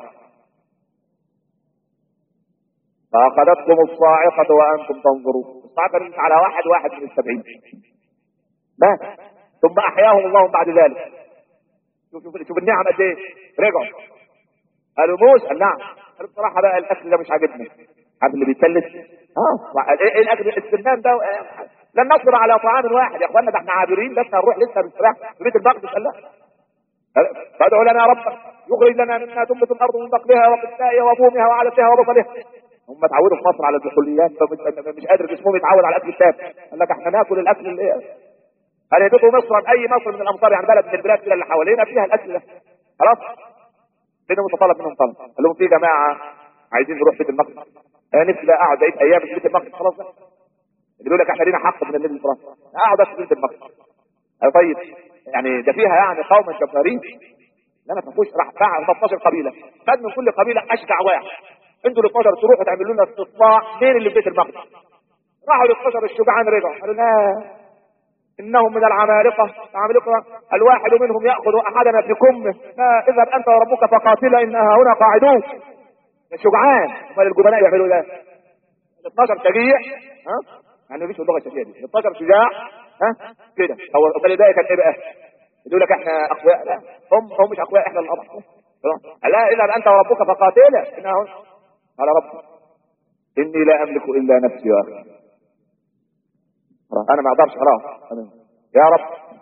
فاخذتكم الصاعقه وانتم تنظرون الصاعقه نزلت على واحد واحد من السبعين مات ثم احياهم الله بعد ذلك شوف شوف, شوف النعم قد ايه رجعوا قالوا موسى قال نعم قالوا بصراحه بقى الاكل ده مش عاجبني عارف اللي بيتلس اه ايه إيه الاكل السمان ده آه، لن نصبر على طعام واحد يا اخوانا ده احنا عابرين بس هنروح لسه بنستريح في بيت المقدس قال لا فادعوا لنا ربك يخرج لنا مما تنبت الارض من بقلها وقثائها وفومها وعدسها وبصلها هم اتعودوا في مصر على البقوليات فمش مش قادر جسمهم يتعود على الاكل التام قال لك احنا ناكل الاكل اللي هل يدوقوا مصر اي مصر من الامصار يعني بلد من البلاد كده اللي حوالينا فيها الاكل ده خلاص منهم متطلب منهم طلب قال لهم في جماعه عايزين نروح بيت المقدس انا نفسي بقى اقعد بقيت ايام في بيت المقدس خلاص بقى اللي بيقول لك احنا لينا حق من النبي صلى الله عليه وسلم اقعد في بيت المقدس قال طيب يعني ده فيها يعني قوما جبارين لا ما تفوش راح باع 13 قبيله خد من كل قبيله اشجع واحد انتوا ال 12 تروحوا تعملوا لنا استطلاع مين اللي في بيت المقدس راحوا ال 12 الشجعان رجعوا قالوا لا انهم من العمالقه العمالقه الواحد منهم ياخذ احدنا في كمه لا اذهب انت وربك فقاتلا انها هنا قاعدون الشجعان امال الجبناء يعملوا ده ال 12 شجيع ها يعني مفيش اللغه الشجيعه دي ال 12 شجاع ها كده هو امال ده كان ايه بقى يقول لك احنا اقوياء لا هم هم مش اقوياء احنا الاضعف لا اذهب انت وربك فقاتلا انها هنا قال رب اني لا املك الا نفسي واخي خلاص انا ما اقدرش خلاص أنا- يا رب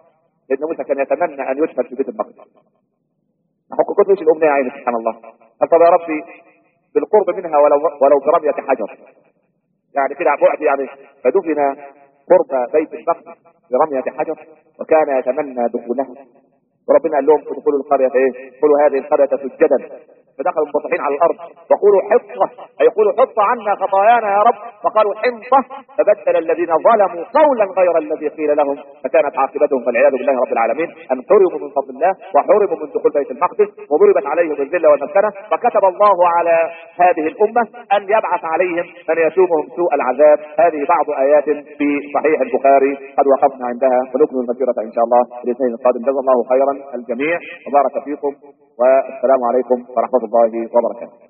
سيدنا موسى كان يتمنى ان يدفن في بيت المقدس حق كنت ايش الامنيه يا عيني سبحان الله قال طب يا ربي بالقرب منها ولو ولو برميه حجر يعني كده بعد يعني فدفن قرب بيت المقدس برميه حجر وكان يتمنى دخولها وربنا قال لهم ادخلوا القريه ايه؟ ادخلوا هذه القريه سجدا فدخلوا منبطحين على الارض وقولوا حطه اي يقولوا حط عنا خطايانا يا رب فقالوا حنطه فبدل الذين ظلموا قولا غير الذي قيل لهم فكانت عاقبتهم والعياذ بالله رب العالمين ان حرموا من فضل الله وحرموا من دخول بيت المقدس وضربت عليهم الذله والمسكنه فكتب الله على هذه الامه ان يبعث عليهم من يسومهم سوء العذاب هذه بعض ايات في صحيح البخاري قد وقفنا عندها ونكمل المسيره ان شاء الله في الاثنين القادم جزا الله خيرا الجميع وبارك فيكم والسلام عليكم ورحمه الله وبركاته